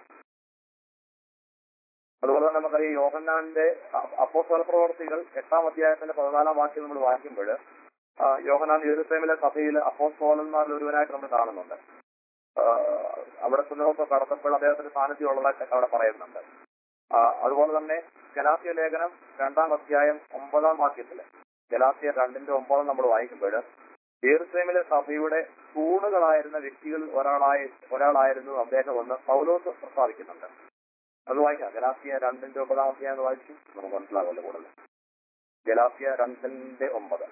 അതുപോലെ തന്നെ നമുക്ക് ഈ യോഹന്നാന്റെ അപ്പോസ്തല പ്രവർത്തികൾ എട്ടാം അധ്യായത്തിന്റെ പതിനാലാം വാക്യം നമ്മൾ വായിക്കുമ്പോൾ യോഹന്നാൻ യെരൂസലേമിലെ സഭയിൽ അപ്പോസ്തോലന്മാരിൽ ഒരുവനായിട്ട് നമ്മൾ കാണുന്നുണ്ട് ആ, അവിടെ സുന്നഹൊക്കെ കടത്തപ്പോൾ അദ്ദേഹത്തിന്റെ സാന്നിധ്യം ഉള്ളതായിട്ടൊക്കെ അവിടെ പറയുന്നുണ്ട് ആ, അതുപോലെ തന്നെ ഗലാസിയ ലേഖനം രണ്ടാം അധ്യായം ഒമ്പതാം വാക്യത്തില് ഗലാസിയ രണ്ടിന്റെ ഒമ്പതാം നമ്മൾ വായിക്കുമ്പോൾ യെരൂസലേമിലെ സഭയുടെ തൂണുകളായിരുന്ന വ്യക്തികളിൽ ഒരാളായി ഒരാളായിരുന്നു അദ്ദേഹം എന്ന് പൗലോസ് പ്രസ്താവിക്കുന്നുണ്ട് അത് വായിക്കാം ഗലാസിയ രണ്ടിന്റെ ഒമ്പതാം അധ്യായം എന്ന് വായിച്ചു നമുക്ക് മനസ്സിലാകുമല്ലോ കൂടുതൽ ഗലാസിയ രണ്ടിന്റെ ഒമ്പത്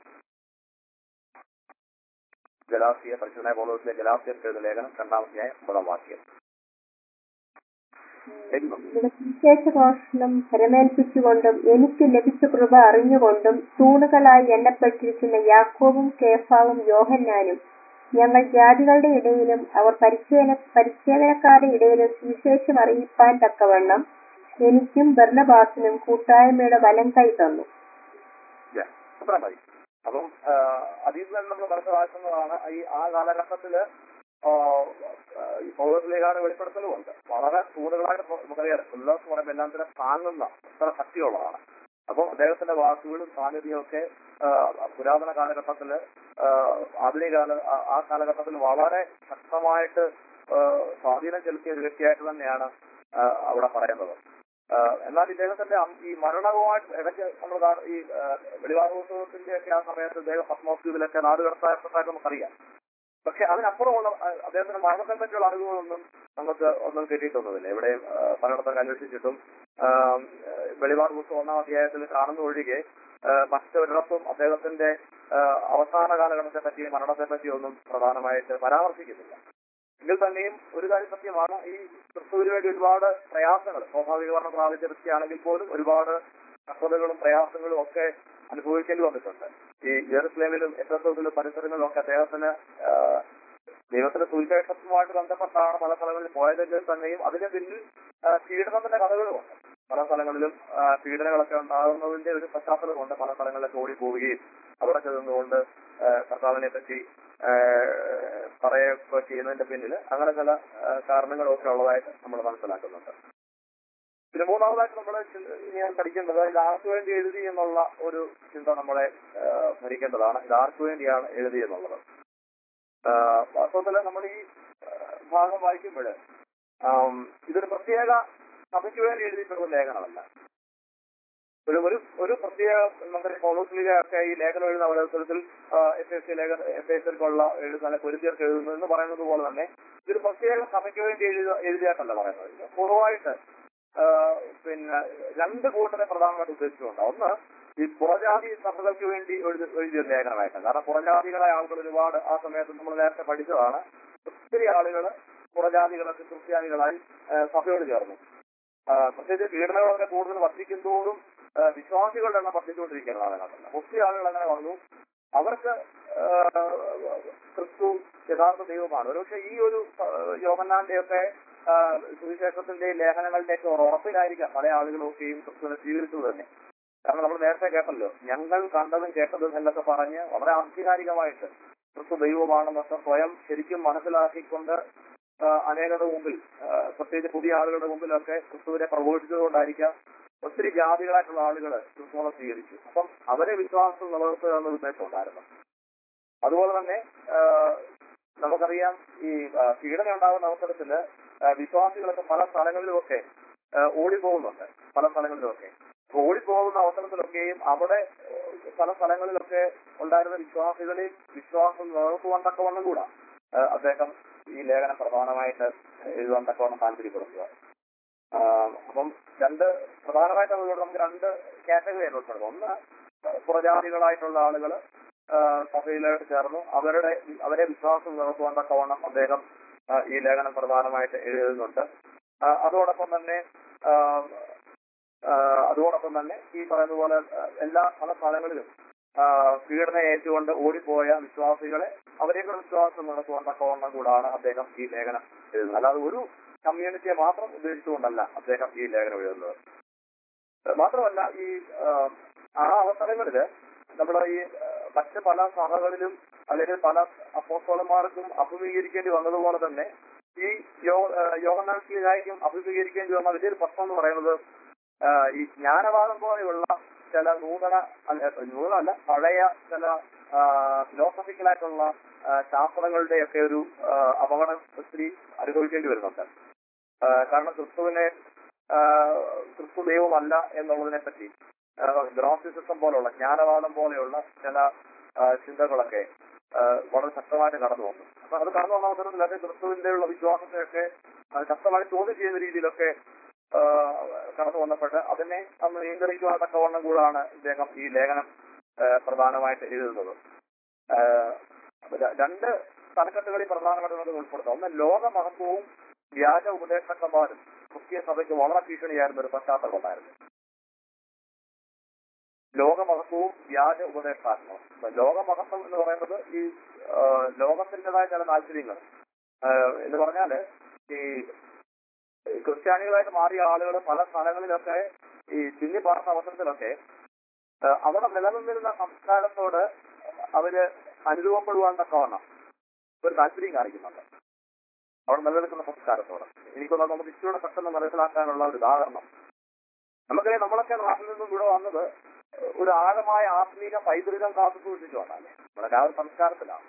ഗലാസിയ പരിശുദ്ധനായ പൗലോസിലെ ഗലാസിയ എഴുതുന്ന ലേഖനം രണ്ടാം അധ്യായം ഒമ്പതാം വാക്യം എന്നും ഇവിടെ സുവിശേഷ ഘോഷണം ഭരമേൽപ്പിച്ചുകൊണ്ടും എനിക്ക് ലഭിച്ച കൃപ അറിഞ്ഞുകൊണ്ടും തൂണുകളായി എണ്ണപ്പെട്ടിരിക്കുന്ന യാക്കോബും കേഫാവും യോഹന്നാനും ഞങ്ങൾ ജാതികളുടെ ഇടയിലും അവർ പരിച്ഛേദന പരിച്ഛേദനക്കാരുടെ ഇടയിലും സുവിശേഷം അറിയിപ്പാൻ തക്കവണ്ണം എനിക്കും ബർണബാസിനും കൂട്ടായ്മയുടെ വലം കൈ തന്നു Yeah, അത്ര മതി അപ്പം ആ, അതിൽ നിന്ന് നമ്മൾ മനസ്സിലാക്കുന്നതാണ് ഈ ആ കാലഘട്ടത്തില് ആ, ആ, ഈ പൗരസ്ലേഖാന വെളിപ്പെടുത്തലുമുണ്ട് വളരെ കൂടുതലായിട്ട് ഇപ്പൊ നമുക്കറിയാം ഉല്ലാസ് പറയുമ്പോൾ എല്ലാം തന്നെ താങ്ങുന്ന അത്ര ശക്തിയുള്ളതാണ് അപ്പോൾ അദ്ദേഹത്തിന്റെ വാക്കുകളും സാന്നിധ്യവും ഒക്കെ ആ, പുരാതന കാലഘട്ടത്തില് ആ, ആധുനിക കാല ആ- ആ കാലഘട്ടത്തിൽ വളരെ ശക്തമായിട്ട് ആ, സ്വാധീനം ചെലുത്തിയ ഒരു വ്യക്തിയായിട്ട് തന്നെയാണ് ആ, അവിടെ പറയുന്നത് ആ, എന്നാൽ ഇദ്ദേഹത്തിന്റെ അം- ഈ മരണവുമായിട്ട് ഇടയ്ക്ക് നമ്മൾ കാണ- ഈ വെളിവാരോത്സവത്തിന്റെ ഒക്കെ ആ സമയത്ത് ഇദ്ദേഹം പത്മോദ്വീപിലൊക്കെ നാട് കടത്തായിട്ട് നമുക്കറിയാം പക്ഷെ അതിനപ്പുറമുള്ള ആ, അദ്ദേഹത്തിന്റെ മരണത്തെ പറ്റിയുള്ള അറിവുകളൊന്നും നമുക്ക് ഒന്നും കിട്ടിയിട്ടൊന്നുമില്ല ഇവിടെ പലയിടത്തൊക്കെ അന്വേഷിച്ചിട്ടും വെളിവാർ പുസ്തകം ഒന്നാം അധ്യായത്തിൽ കാണുന്ന ഒഴികെ ആ, മറ്റൊരിടത്തും അദ്ദേഹത്തിന്റെ ആ, അവസാന കാലഘട്ടത്തെ പറ്റി മരണത്തെ പറ്റിയോ ഒന്നും പ്രധാനമായിട്ട് പരാമർശിക്കുന്നില്ല എങ്കിൽ തന്നെയും ഒരു കാര്യം സത്യമാണ് ഈ ക്രിസ്തുവിന് വേണ്ടി ഒരുപാട് പ്രയാസങ്ങൾ സ്വാഭാവികവർണ്ണ പ്രാപിച്ച വ്യക്തിയാണെങ്കിൽ പോലും ഒരുപാട് കഷ്ടതകളും പ്രയാസങ്ങളും ഒക്കെ അനുഭവിക്കേണ്ടി വന്നിട്ടുണ്ട് ഈ ജെറുസലേമിലും എഫസോസിലും പരിസരങ്ങളിലും ഒക്കെ അദ്ദേഹത്തിന് ആ, ദൈവത്തിന്റെ സുവിശേഷത്തുമായിട്ട് ബന്ധപ്പെട്ടാണ് പല സ്ഥലങ്ങളിൽ പോയതെങ്കിൽ തന്നെയും അതിന് പിന്നിൽ ആ, പീഡനത്തിന്റെ കഥകളുമുണ്ട് പല സ്ഥലങ്ങളിലും ആ, പീഡനങ്ങളൊക്കെ ഉണ്ടാകുന്നതിന്റെ ഒരു പശ്ചാത്തലമുണ്ട് പല സ്ഥലങ്ങളിലൊക്കെ ഓടിപ്പോവുകയും അവിടെ ചെന്നുകൊണ്ട് ആ, കർത്താവിനെ പറ്റി ആ, പറയുകയൊക്കെ ചെയ്യുന്നതിന്റെ പിന്നിൽ അങ്ങനെ ചില ആ, കാരണങ്ങളൊക്കെ ഉള്ളതായിട്ട് നമ്മൾ മനസ്സിലാക്കുന്നുണ്ട് പിന്നെ മൂന്നാമതായിട്ട് നമ്മൾ ഇനി ഞാൻ പഠിക്കേണ്ടത് ഇത് ആർക്ക് വേണ്ടി എഴുതി എന്നുള്ള ഒരു ചിന്ത നമ്മളെ ആ, ഭരിക്കേണ്ടതാണ് ഇത് ആർക്ക് വേണ്ടിയാണ് എഴുതി എന്നുള്ളത് ആ, വാസ്തവത്തിൽ നമ്മൾ ഈ ആ, ഭാഗം വായിക്കുമ്പോൾ ഇതൊരു പ്രത്യേക സഭയ്ക്ക് വേണ്ടി എഴുതിയിട്ടുള്ള ഒരു ലേഖനമല്ല ഒരു ഒരു ഒരു പ്രത്യേക നമ്മുടെ പൗലോസ്ലിക ഈ ലേഖനം എഴുതുന്ന അവസരത്തിൽ എഫ് എസ് സി ലേഖന എഫ് എസ് എൽക്കുള്ള എഴുതാൻ പൊരുത്തിയർക്ക് എഴുതുന്നു എന്ന് പറയുന്നത് പോലെ തന്നെ ഇതൊരു പ്രത്യേക സഭയ്ക്ക് വേണ്ടി എഴുത എഴുതിയാട്ടല്ല പറയുന്നത് ഇത് പൊതുവായിട്ട് ആ, പിന്നെ രണ്ട് കൂട്ടരെ പ്രധാനമായിട്ട് ഉദ്ദേശിച്ചുകൊണ്ട് ഒന്ന് ഈ പുറജാതി സഭകൾക്ക് വേണ്ടി എഴുതി എഴുതിയ ലേഖനമായിട്ടാണ് കാരണം പുറജാതികളായ ആളുകൾ ഒരുപാട് ആ സമയത്ത് നമ്മൾ നേരത്തെ പഠിച്ചതാണ് ഒത്തിരി ആളുകൾ പുറജാതികളൊക്കെ ക്രിസ്ത്യാനികളായി ആ, സഭയോട് ചേർന്നു ആ, പ്രത്യേകിച്ച് പീഡനങ്ങളൊക്കെ കൂടുതൽ വർദ്ധിക്കുന്തോറും ആ, വിശ്വാസികളുടെ എണ്ണം വർദ്ധിച്ചുകൊണ്ടിരിക്കുന്നതാണ് അതിനകത്ത് ഒത്തിരി ആളുകൾ അങ്ങനെ വന്നു അവർക്ക് ആ, ക്രിസ്തു യഥാർത്ഥ ദൈവമാണ് ഒരുപക്ഷെ ഈ ഒരു യോഹന്നാന്റെ ഒക്കെ സുവിശേഷത്തിന്റെ ലേഖനങ്ങളുടെ ഒക്കെ ഒരു ഉറപ്പിലായിരിക്കാം പല ആളുകളൊക്കെയും ക്രിസ്തുവിനെ സ്വീകരിച്ചത് തന്നെ കാരണം നമ്മൾ നേരത്തെ കേട്ടല്ലോ ഞങ്ങൾ കണ്ടതും കേട്ടതും എന്നൊക്കെ പറഞ്ഞ് വളരെ ആധികാരികമായിട്ട് ക്രിസ്തു ദൈവമാണെന്നൊക്കെ സ്വയം ശരിക്കും മനസ്സിലാക്കിക്കൊണ്ട് ആ, അനേകരുടെ മുമ്പിൽ ആ, പ്രത്യേകിച്ച് പുതിയ ആളുകളുടെ മുമ്പിലൊക്കെ ക്രിസ്തുവിനെ പ്രബോധിച്ചതുകൊണ്ടായിരിക്കാം ഒത്തിരി ജാതികളായിട്ടുള്ള ആളുകൾ ക്രിസ്തുവിനെ സ്വീകരിച്ചു അപ്പം അവരെ വിശ്വാസം നിലനിർത്തുക എന്ന ഉദ്ദേശം ഉണ്ടായിരുന്നു അതുപോലെ തന്നെ ആ, നമുക്കറിയാം ഈ ആ, പീഡനം ഉണ്ടാകുന്ന അവസരത്തിൽ വിശ്വാസികളൊക്കെ പല സ്ഥലങ്ങളിലുമൊക്കെ ആ, ഓടിപ്പോകുന്നുണ്ട് പല സ്ഥലങ്ങളിലുമൊക്കെ അപ്പൊ ഓടിപ്പോകുന്ന അവസരത്തിലൊക്കെയും അവിടെ ആ, പല സ്ഥലങ്ങളിലൊക്കെ ഉണ്ടായിരുന്ന വിശ്വാസികളെയും വിശ്വാസം നിലനിർത്തുവാൻ തക്കവണ്ണം കൂടാ ആ, അദ്ദേഹം ഈ ലേഖനം പ്രധാനമായിട്ട് എഴുതാൻ തക്കവണ്ണം താല്പര്യപ്പെടുന്നത് ആ, അപ്പം രണ്ട് പ്രധാനമായിട്ട് അതുകൊണ്ട് നമുക്ക് രണ്ട് കാറ്റഗറി ആയിട്ട് ഉൾപ്പെടുന്നത് ഒന്ന് പുറജാതികളായിട്ടുള്ള ആളുകൾ സഭയിലോട്ട് ചേർന്നു അവരുടെ അവരെ വിശ്വാസം നിലനിർത്തുവാൻ തക്കവണ്ണം അദ്ദേഹം ആ, ഈ ലേഖനം പ്രധാനമായിട്ട് എഴുതുന്നുണ്ട് ആ, അതോടൊപ്പം തന്നെ ആ, ആ, അതോടൊപ്പം തന്നെ ഈ പറയുന്ന പോലെ ആ, എല്ലാ പല സ്ഥലങ്ങളിലും ആ, പീഡനം ഏറ്റുകൊണ്ട് ഓടിപ്പോയ വിശ്വാസികളെ അവരെയൊക്കെ വിശ്വാസം നടത്തുവാൻ തക്കവണ്ണം കൂടാണ് അദ്ദേഹം ഈ ലേഖനം എഴുതുന്നത് അല്ലാതെ ഒരു കമ്മ്യൂണിറ്റിയെ മാത്രം ഉദ്ദേശിച്ചുകൊണ്ടല്ല അദ്ദേഹം ഈ ലേഖനം എഴുതുന്നത് ഏഹ് മാത്രമല്ല ഈ ആഹ്, ആ അവസരങ്ങളില് നമ്മൾ ഈ ആഹ്, മറ്റ് പല സഭകളിലും അല്ലെങ്കിൽ പല അപ്പോസ്തലന്മാർക്കും അഭിമുഖീകരിക്കേണ്ടി വന്നതുപോലെ തന്നെ ഈ യോഗനാശിലായിരിക്കും അഭിമുഖീകരിക്കേണ്ടി വന്ന വലിയൊരു പ്രശ്നം എന്ന് പറയുന്നത് ആഹ്, ഈ ജ്ഞാനവാദം പോലെയുള്ള ചില നൂതന അല്ല നൂതനല്ല പഴയ ചില ഫിലോസഫിക്കലായിട്ടുള്ള ശാസ്ത്രങ്ങളുടെ ഒക്കെ ഒരു ആഹ്, അപകടം ഒത്തിരി അനുഭവിക്കേണ്ടി വരുന്നുണ്ട് ആഹ്, കാരണം ക്രിസ്തുവിനെ ആഹ്, ക്രിസ്തു ദൈവമല്ല എന്നുള്ളതിനെ പറ്റി ഗ്രോസിസിസം പോലുള്ള ജ്ഞാനവാദം പോലെയുള്ള ചില ആഹ്, ചിന്തകളൊക്കെ ആഹ്, വളരെ ശക്തമായിട്ട് കടന്നു വന്നു അപ്പൊ അത് കടന്നു വന്ന അവസരത്തിൽ അത് ക്രിസ്തുവിന്റെ ഉള്ള വിശ്വാസത്തെയൊക്കെ ആഹ്, ശക്തമായി ചോദ്യം ചെയ്യുന്ന രീതിയിലൊക്കെ ആഹ്, കടന്നു വന്നപ്പോൾ അതിനെ അന്ന് നിയന്ത്രിക്കുവാൻ തക്കവണ്ണം കൂടാണ് ഇദ്ദേഹം ഈ ലേഖനം ആഹ്, പ്രധാനമായിട്ട് എഴുതുന്നത് ആഹ്, അപ്പൊ ര- രണ്ട് തലക്കെട്ടുകളിൽ പ്രധാനമായിട്ട് നമുക്ക് ഉൾപ്പെടുത്താം ഒന്ന് ലോക മഹത്വവും വ്യാജ ഉപദേശക്കന്മാരും ക്രിസ്തീയ സഭയ്ക്ക് വളരെ ഭീഷണിയായിരുന്ന ഒരു പശ്ചാത്തലം ഉണ്ടായിരുന്നു ലോകമഹത്വവും വ്യാജ ഉപദേഷ്ടാത്മവും അപ്പൊ ലോകമഹത്വം എന്ന് പറയുന്നത് ഈ ആ, ലോകത്തിൻ്റെതായ ചില താല്പര്യങ്ങൾ ആ, എന്ന് പറഞ്ഞാല് ഈ ഈ ക്രിസ്ത്യാനികളായിട്ട് മാറിയ ആളുകൾ പല സ്ഥലങ്ങളിലൊക്കെ ഈ ചിന്നി പാർന്ന അവസരത്തിലൊക്കെ ആ, അവിടെ നിലനിന്നിരുന്ന സംസ്കാരത്തോട് അവര് അനുരൂപപ്പെടുവാൻ തക്കവണ്ണം ഒരു താല്പര്യം കാണിക്കുന്നുണ്ട് അവിടെ നിലനിൽക്കുന്ന സംസ്കാരത്തോട് എനിക്കൊന്ന് നമുക്ക് ഇച്ചിരൂടെ പെട്ടെന്ന് മനസ്സിലാക്കാനുള്ള ഒരു ഉദാഹരണം നമുക്കറിയാം നമ്മളൊക്കെ നാട്ടിൽ നിന്നും ഇവിടെ വന്നത് ഒരു ആഴമായ ആത്മീക പൈതൃകം കാത്തു സൂക്ഷിച്ചു വന്നാലേ നമ്മുടെ ആ ഒരു സംസ്കാരത്തിലാണ്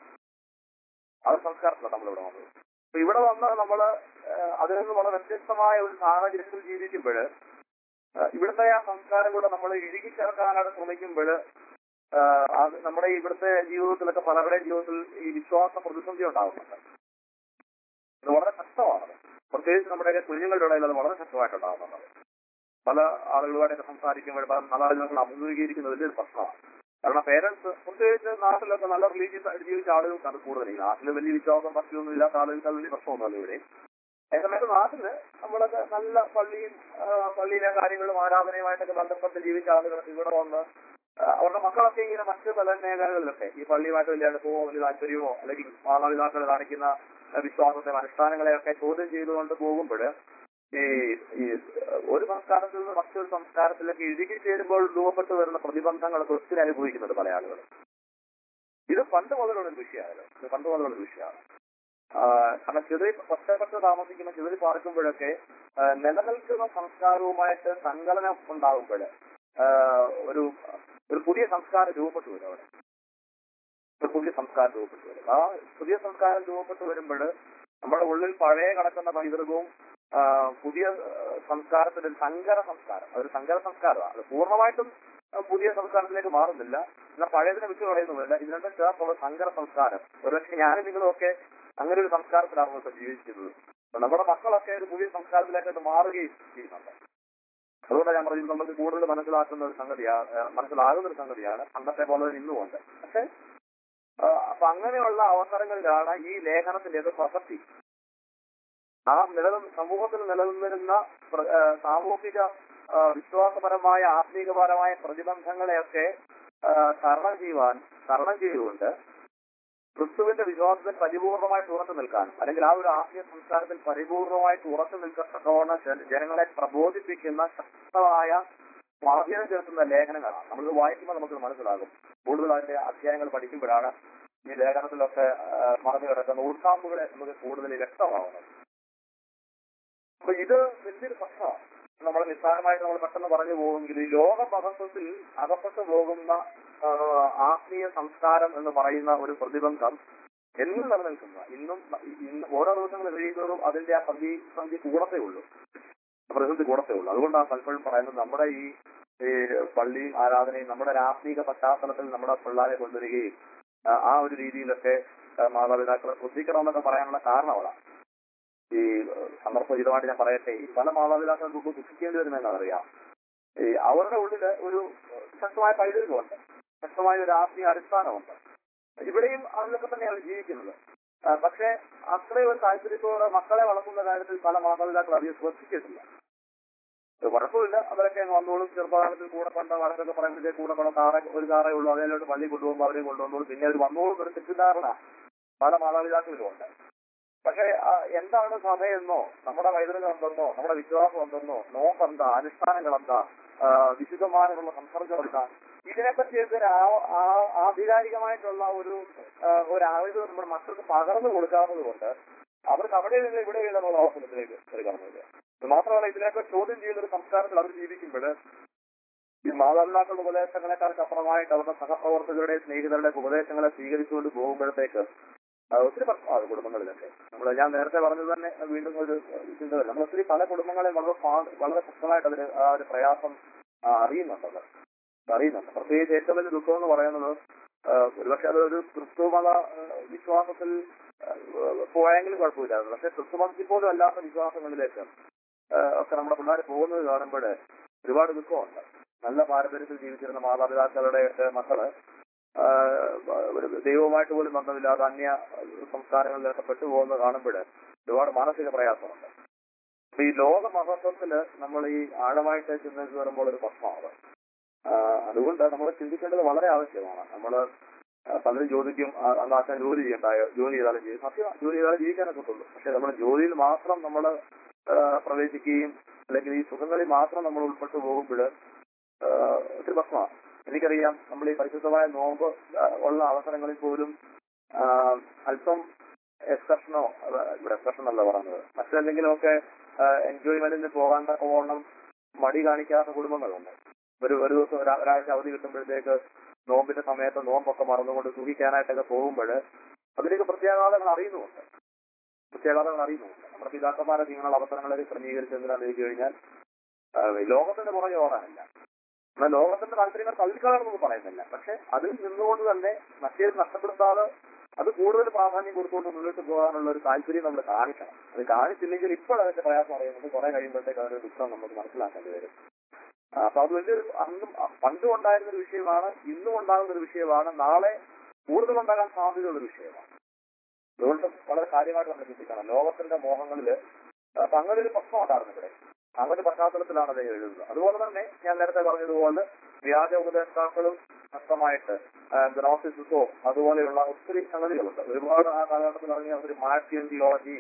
ആ ഒരു സംസ്കാരത്തിലാണ് നമ്മളിവിടെ വന്നത് അപ്പൊ ഇവിടെ വന്ന് നമ്മള് ഏഹ്, അതിൽ നിന്ന് വളരെ വ്യത്യസ്തമായ ഒരു സാഹചര്യത്തിൽ ജീവിക്കുമ്പോൾ ഇവിടുത്തെ ആ സംസ്കാരം കൂടെ നമ്മൾ ഇഴുകിച്ചേർക്കാനായിട്ട് ശ്രമിക്കുമ്പോൾ അത് നമ്മുടെ ഇവിടുത്തെ ജീവിതത്തിലൊക്കെ പലരുടെയും ജീവിതത്തിൽ ഈ വിശ്വാസ പ്രതിസന്ധി ഉണ്ടാകുന്നുണ്ട് ഇത് വളരെ ശക്തമാണ് പ്രത്യേകിച്ച് നമ്മുടെ കുഞ്ഞുങ്ങളുടെ ഇടയിൽ അത് വളരെ ശക്തമായിട്ടുണ്ടാകുന്നുണ്ട് പല ആളുകളുമായിട്ടൊക്കെ സംസാരിക്കുമ്പോൾ പല മാതാപിതാക്കൾ അഭിമുഖീകരിക്കുന്ന വലിയൊരു പ്രശ്നമാണ് കാരണം പേരൻസ് പ്രത്യേകിച്ച് നാട്ടിലൊക്കെ നല്ല റിലീജിയസ് ആയിട്ട് ജീവിച്ച ആളുകൾക്ക് അത് കൂടുതൽ ഈ നാട്ടിൽ വലിയ വിശ്വാസം ഭക്തിയൊന്നും ഇല്ലാത്ത ആളുകൾക്ക് അത് വലിയ പ്രശ്നമൊന്നുമല്ല ഇവിടെ ഏകദേശം നാട്ടില് നമ്മളൊക്കെ നല്ല പള്ളിയും ആ, പള്ളിയിലെ കാര്യങ്ങളും ആരാധനയുമായിട്ടൊക്കെ ബന്ധപ്പെട്ട് ജീവിച്ച ആളുകളൊക്കെ ഇവിടെ വന്ന് ആ, അവരുടെ മക്കളൊക്കെ ഇങ്ങനെ മറ്റ് പല മേഖലകളിലൊക്കെ ഈ പള്ളിയുമായിട്ട് വലിയ അടുപ്പമോ വലിയ താല്പര്യമോ അല്ലെങ്കിൽ മാതാപിതാക്കൾ കാണിക്കുന്ന ആ, വിശ്വാസത്തെ അനുഷ്ഠാനങ്ങളെയൊക്കെ ചോദ്യം ചെയ്തുകൊണ്ട് പോകുമ്പോൾ ഈ ഈ ഒരു സംസ്കാരത്തിൽ നിന്ന് മറ്റൊരു സംസ്കാരത്തിലേക്ക് ഇഴുകി ചേരുമ്പോൾ രൂപപ്പെട്ടു വരുന്ന പ്രതിബന്ധങ്ങൾ ഒത്തിരി അനുഭവിക്കുന്നുണ്ട് പല ആളുകൾ ഇത് പണ്ട് മുതലുള്ള ഒരു വിഷയമാണ് ഇത് പണ്ട് മുതലുള്ള ഒരു വിഷയമാണ് ആ, കാരണം ചിതറി ഒറ്റപ്പെട്ട് താമസിക്കുന്ന ചിതറി പാർക്കുമ്പോഴൊക്കെ ആ, നിലനിൽക്കുന്ന സംസ്കാരവുമായിട്ട് സങ്കലനം ഉണ്ടാകുമ്പോൾ ഒരു ഒരു പുതിയ സംസ്കാരം രൂപപ്പെട്ടു വരും അവിടെ ഒരു പുതിയ സംസ്കാരം രൂപപ്പെട്ടു വരും ആ പുതിയ സംസ്കാരം രൂപപ്പെട്ടു വരുമ്പോൾ നമ്മുടെ ഉള്ളിൽ പഴയ കിടക്കുന്ന പൈതൃകവും ആ, പുതിയ ആ, സംസ്കാരത്തിന്റെ ഒരു സങ്കര സംസ്കാരം അതൊരു സങ്കര സംസ്കാരമാണ് അത് പൂർണ്ണമായിട്ടും ആ, പുതിയ സംസ്കാരത്തിലേക്ക് മാറുന്നില്ല എന്നാൽ പഴയതിനെ വിട്ടു കളയുന്നുമില്ല ഇത് രണ്ടും ചേർത്തുള്ള സങ്കര സംസ്കാരം ഒരുപക്ഷെ ഞാനും നിങ്ങളും ഒക്കെ അങ്ങനെ ഒരു സംസ്കാരത്തിലാണ് ഇപ്പൊ ജീവിക്കുന്നത് അപ്പൊ നമ്മുടെ മക്കളൊക്കെ ഒരു പുതിയ സംസ്കാരത്തിലേക്കായിട്ട് മാറുകയും ചെയ്യുന്നുണ്ട് അതുകൊണ്ടാണ് ഞാൻ പറഞ്ഞത് നമുക്ക് കൂടുതൽ മനസ്സിലാക്കുന്ന ഒരു സംഗതിയാണ് ആ, മനസ്സിലാകുന്ന ഒരു സംഗതിയാണ് പണ്ടത്തെ പോലെ തന്നെ ഇന്നുമുണ്ട് പക്ഷെ ആ, അപ്പൊ അങ്ങനെയുള്ള അവസരങ്ങളിലാണ് ഈ ലേഖനത്തിന്റെ ഒരു പ്രസക്തി ആ നിലനിൽ സമൂഹത്തിൽ നിലനിന്നിരുന്ന പ്ര- ആ, സാമൂഹിക ആ, വിശ്വാസപരമായ ആത്മീകപരമായ പ്രതിബന്ധങ്ങളെയൊക്കെ ആ, തരണം ചെയ്യുവാൻ തരണം ചെയ്തുകൊണ്ട് ക്രിസ്തുവിന്റെ വിശ്വാസത്തിൽ പരിപൂർണമായിട്ട് ഉറച്ചു നിൽക്കാൻ അല്ലെങ്കിൽ ആ ഒരു ആത്മീയ സംസ്കാരത്തിൽ പരിപൂർണമായിട്ട് ഉറച്ചു നിൽക്കത്തക്കവണ്ണം ജന- ജനങ്ങളെ പ്രബോധിപ്പിക്കുന്ന ശക്തമായ സ്വാധീനം ചെലുത്തുന്ന ലേഖനങ്ങളാണ് നമ്മളിത് വായിക്കുമ്പോൾ നമുക്ക് മനസ്സിലാകും കൂടുതൽ അതിന്റെ അധ്യായങ്ങൾ പഠിക്കുമ്പോഴാണ് ഈ ലേഖനത്തിലൊക്കെ ആ, മറന്നു കിടക്കുന്ന ഉൾക്കാമ്പുകളെ നമുക്ക് കൂടുതൽ വ്യക്തമാവുന്നത് അപ്പൊ ഇത് വലിയൊരു പ്രശ്നമാണ് നമ്മൾ നിസ്സാരമായിട്ട് നമ്മൾ പെട്ടെന്ന് പറഞ്ഞു പോകുമെങ്കിൽ ഈ ലോക മഹത്വത്തിൽ അകപ്പെട്ടു പോകുന്ന ആ, ആത്മീയ സംസ്കാരം എന്ന് പറയുന്ന ഒരു പ്രതിബന്ധം എന്നും നിലനിൽക്കുന്ന ഇന്നും ഇന്ന് ഓരോ ദിവസങ്ങൾ കഴിയുന്നതും അതിന്റെ ആ പ്രതിസന്ധി കൂടത്തേ ഉള്ളൂ പ്രതിസന്ധി കൂടത്തേ ഉള്ളൂ അതുകൊണ്ടാണ് പലപ്പോഴും പറയുന്നത് നമ്മുടെ ഈ ഈ പള്ളി ആരാധനയും നമ്മുടെ ഒരു ആത്മീക പശ്ചാത്തലത്തിൽ നമ്മുടെ പിള്ളേരെ കൊണ്ടുവരികയും ആ, ആ ഒരു രീതിയിലൊക്കെ ആ, മാതാപിതാക്കളെ ശ്രദ്ധിക്കണമെന്നൊക്കെ പറയാനുള്ള കാരണം അതാണ് ഈ സന്ദർഭോചിതമായിട്ട് ഞാൻ പറയട്ടെ ഈ പല മാതാപിതാക്കൾക്ക് മുമ്പ് ദുഃഖിക്കേണ്ടി വരുന്നതെന്ന് അറിയാം ഈ അവരുടെ ഉള്ളിൽ ഒരു ശക്തമായ പൈതൃകമുണ്ട് ശക്തമായ ഒരു ആത്മീയ അടിസ്ഥാനമുണ്ട് ഇവിടെയും അതിലൊക്കെ തന്നെയാണ് ജീവിക്കുന്നത് ആ, പക്ഷേ അത്രയും ഒരു താല്പര്യത്തോടെ മക്കളെ വളർത്തുന്ന കാര്യത്തിൽ പല മാതാപിതാക്കൾ അധികം ശ്രദ്ധിച്ചിട്ടില്ല ഇത് കുഴപ്പമില്ല അവരൊക്കെ അങ്ങ് വന്നോളും ചെറുപ്പകാലത്തിൽ കൂടെ കണ്ട വഴക്കൊക്കെ പറയുമ്പോഴത്തേക്ക് കൂടെ കൊണ്ട കാറെ ഒരു കാറേ ഉള്ളൂ അതിലോട്ട് പള്ളി കൊണ്ടുപോകുമ്പോൾ അവരെയും കൊണ്ടുവന്നോളും പിന്നെ അവർ വന്നോളും ഒരു തെറ്റിദ്ധാരണ പല മാതാപിതാക്കളിലും ഉണ്ട് പക്ഷെ ആ, എന്താണ് സഭയെന്നോ നമ്മുടെ പൈതൃകം എന്തെന്നോ നമ്മുടെ വിശ്വാസം എന്തെന്നോ നോക്കെന്താ അനുഷ്ഠാനങ്ങൾ എന്താ ആ, വിശുദ്ധമാനുള്ള സംസർഗം എന്താ ഇതിനെപ്പറ്റിയൊക്കെ ഒരു ആ- ആ- ആധികാരികമായിട്ടുള്ള ഒരു ആ, ഒരു അറിവ് നമ്മുടെ മക്കൾക്ക് പകർന്നു കൊടുക്കാവുന്നത് കൊണ്ട് അവർക്ക് അവിടെയില്ല ഇവിടെയില്ല എന്നുള്ള അവസരത്തിലേക്ക് ഒരു കടന്നില്ല ഇത് മാത്രമല്ല ഇതിനൊക്കെ ചോദ്യം ചെയ്യുന്ന ഒരു സംസ്കാരത്തിൽ അവർ ജീവിക്കുമ്പോൾ ഈ മാതാപിതാക്കളുടെ ഉപദേശങ്ങളെക്കാൾക്ക് അപ്പുറമായിട്ട് അവരുടെ സഹപ്രവർത്തകരുടെ സ്നേഹിതരുടെ ഉപദേശങ്ങളെ സ്വീകരിച്ചുകൊണ്ട് പോകുമ്പോഴത്തേക്ക് ആ, ഒത്തിരി പ്രശ്നമാണ് കുടുംബങ്ങളിലൊക്കെ നമ്മൾ ഞാൻ നേരത്തെ പറഞ്ഞത് തന്നെ വീണ്ടും ഒരു ചിന്ത വരും നമ്മൾ ഒത്തിരി പല കുടുംബങ്ങളെ വളരെ ഫാ- വളരെ ശക്തമായിട്ട് അതിന് ആ ഒരു പ്രയാസം ആ, അറിയുന്നുണ്ടത് അറിയുന്നുണ്ട് പ്രത്യേകിച്ച് ഏറ്റവും വലിയ ദുഃഖം എന്ന് പറയുന്നത് ആ, ഒരുപക്ഷെ അത് ഒരു ക്രിസ്തുമത ആ, വിശ്വാസത്തിൽ ആ, പോയെങ്കിലും കുഴപ്പമില്ലായിരുന്നു പക്ഷെ ക്രിസ്തുമതത്തിൽ പോലും അല്ലാത്ത വിശ്വാസങ്ങളിലേക്ക് ആ, ഒക്കെ നമ്മുടെ പിള്ളേർ പോകുന്നത് കാണുമ്പോൾ ഒരുപാട് ദുഃഖമുണ്ട് നല്ല പാരമ്പര്യത്തിൽ ജീവിച്ചിരുന്ന മാതാപിതാക്കളുടെ ഒക്കെ മക്കള് ആ, ഒരു ദൈവവുമായിട്ട് പോലും ബന്ധമില്ലാതെ അന്യ സംസ്കാരങ്ങളിലൊക്കെ പെട്ടുപോകുന്നത് കാണുമ്പോൾ ഒരുപാട് മാനസിക പ്രയാസമുണ്ട് അപ്പൊ ഈ ലോക മഹത്വത്തില് നമ്മൾ ഈ ആഴമായിട്ട് ചിന്തിച്ചു വരുമ്പോൾ ഒരു പ്രശ്നമാണ് ആ, അതുകൊണ്ട് നമ്മൾ ചിന്തിക്കേണ്ടത് വളരെ ആവശ്യമാണ് നമ്മൾ പലരും ചോദിക്കും ആ, അന്ന് ആശാൻ ജോലി ചെയ്യണ്ടായോ ജോലി ചെയ്താലും ചെയ്യും സത്യം ജോലി ചെയ്താലും ജീവിക്കാനൊക്കെ ഉള്ളൂ പക്ഷെ നമ്മുടെ ജോലിയിൽ മാത്രം നമ്മൾ പ്രവേശിക്കുകയും അല്ലെങ്കിൽ ഈ സുഖങ്ങളിൽ മാത്രം നമ്മൾ ഉൾപ്പെട്ടു പോകുമ്പോൾ ഒത്തിരി പ്രശ്നമാണ് എനിക്കറിയാം നമ്മൾ ഈ പരിശുദ്ധമായ നോമ്പ് ആ, ഉള്ള അവസരങ്ങളിൽ പോലും ആ, അല്പം എക്സപ്ഷനോ ഇവിടെ എക്സപ്ഷൻ അല്ല പറഞ്ഞത് മറ്റെന്തെങ്കിലുമൊക്കെ എൻജോയ്മെന്റിന് പോകാൻ തക്കവണ്ണം മടി കാണിക്കാത്ത കുടുംബങ്ങളുണ്ട് ഒരു ഒരു ദിവസം ഒരാ- ഒരാഴ്ച അവധി കിട്ടുമ്പോഴത്തേക്ക് നോമ്പിന്റെ സമയത്ത് നോമ്പൊക്കെ മറന്നുകൊണ്ട് സുഖിക്കാനായിട്ടൊക്കെ പോകുമ്പോൾ അതിലേക്ക് പ്രത്യാഘാതങ്ങൾ അറിയുന്നുമുണ്ട് പ്രത്യാഘാതങ്ങൾ അറിയുന്നുമുണ്ട് നമ്മുടെ പിതാക്കന്മാരെ നിങ്ങളുടെ അവസരങ്ങളെ ക്രമീകരിച്ച് എന്തിനാന്ന് ചോദിച്ചു കഴിഞ്ഞാൽ ആ, ലോകത്തിന്റെ പുറകെ ഓടാനില്ല എന്നാൽ ലോകത്തിന്റെ താല്പര്യങ്ങൾ തള്ളിക്കളാണെന്ന് പറയുന്നില്ല പക്ഷെ അതിൽ നിന്നുകൊണ്ട് തന്നെ മറ്റേത് നഷ്ടപ്പെടുത്താതെ അത് കൂടുതൽ പ്രാധാന്യം കൊടുത്തുകൊണ്ട് മുന്നോട്ട് പോകാനുള്ള ഒരു താല്പര്യം നമ്മൾ കാണിക്കണം അത് കാണിച്ചില്ലെങ്കിൽ ഇപ്പോൾ അതിന്റെ പ്രയാസം അറിയുന്നത് കുറെ കഴിയുമ്പോഴത്തേക്ക് അതിന്റെ ദുഃഖം നമുക്ക് മനസ്സിലാക്കേണ്ടി വരും ആ, അപ്പൊ അത് വലിയൊരു അന്നും പണ്ടും ഉണ്ടായിരുന്ന ഒരു വിഷയമാണ് ഇന്നും ഉണ്ടാകുന്ന ഒരു വിഷയമാണ് നാളെ കൂടുതൽ ഉണ്ടാകാൻ സാധ്യതയുള്ള ഒരു വിഷയമാണ് അതുകൊണ്ട് വളരെ കാര്യമായിട്ട് നമ്മൾ ചിന്തിക്കണം ലോകത്തിന്റെ മോഹങ്ങളില് അപ്പൊ അങ്ങനെ ഒരു പ്രശ്നം ഉണ്ടായിരുന്നു ഇവിടെ അങ്ങനെ ഒരു പശ്ചാത്തലത്തിലാണ് അദ്ദേഹം എഴുതുന്നത് അതുപോലെ തന്നെ ഞാൻ നേരത്തെ പറഞ്ഞതുപോലെ വ്യാജ ഉപദേഷ്ടാക്കളും ശക്തമായിട്ട് ഗ്നോസിസോ അതുപോലെയുള്ള ഒത്തിരി സംഗതികളുണ്ട് ഒരുപാട് ആ കാലഘട്ടത്തിൽ ഇറങ്ങിയ ഒരു മാർട്ടിയൻ തിയോളജി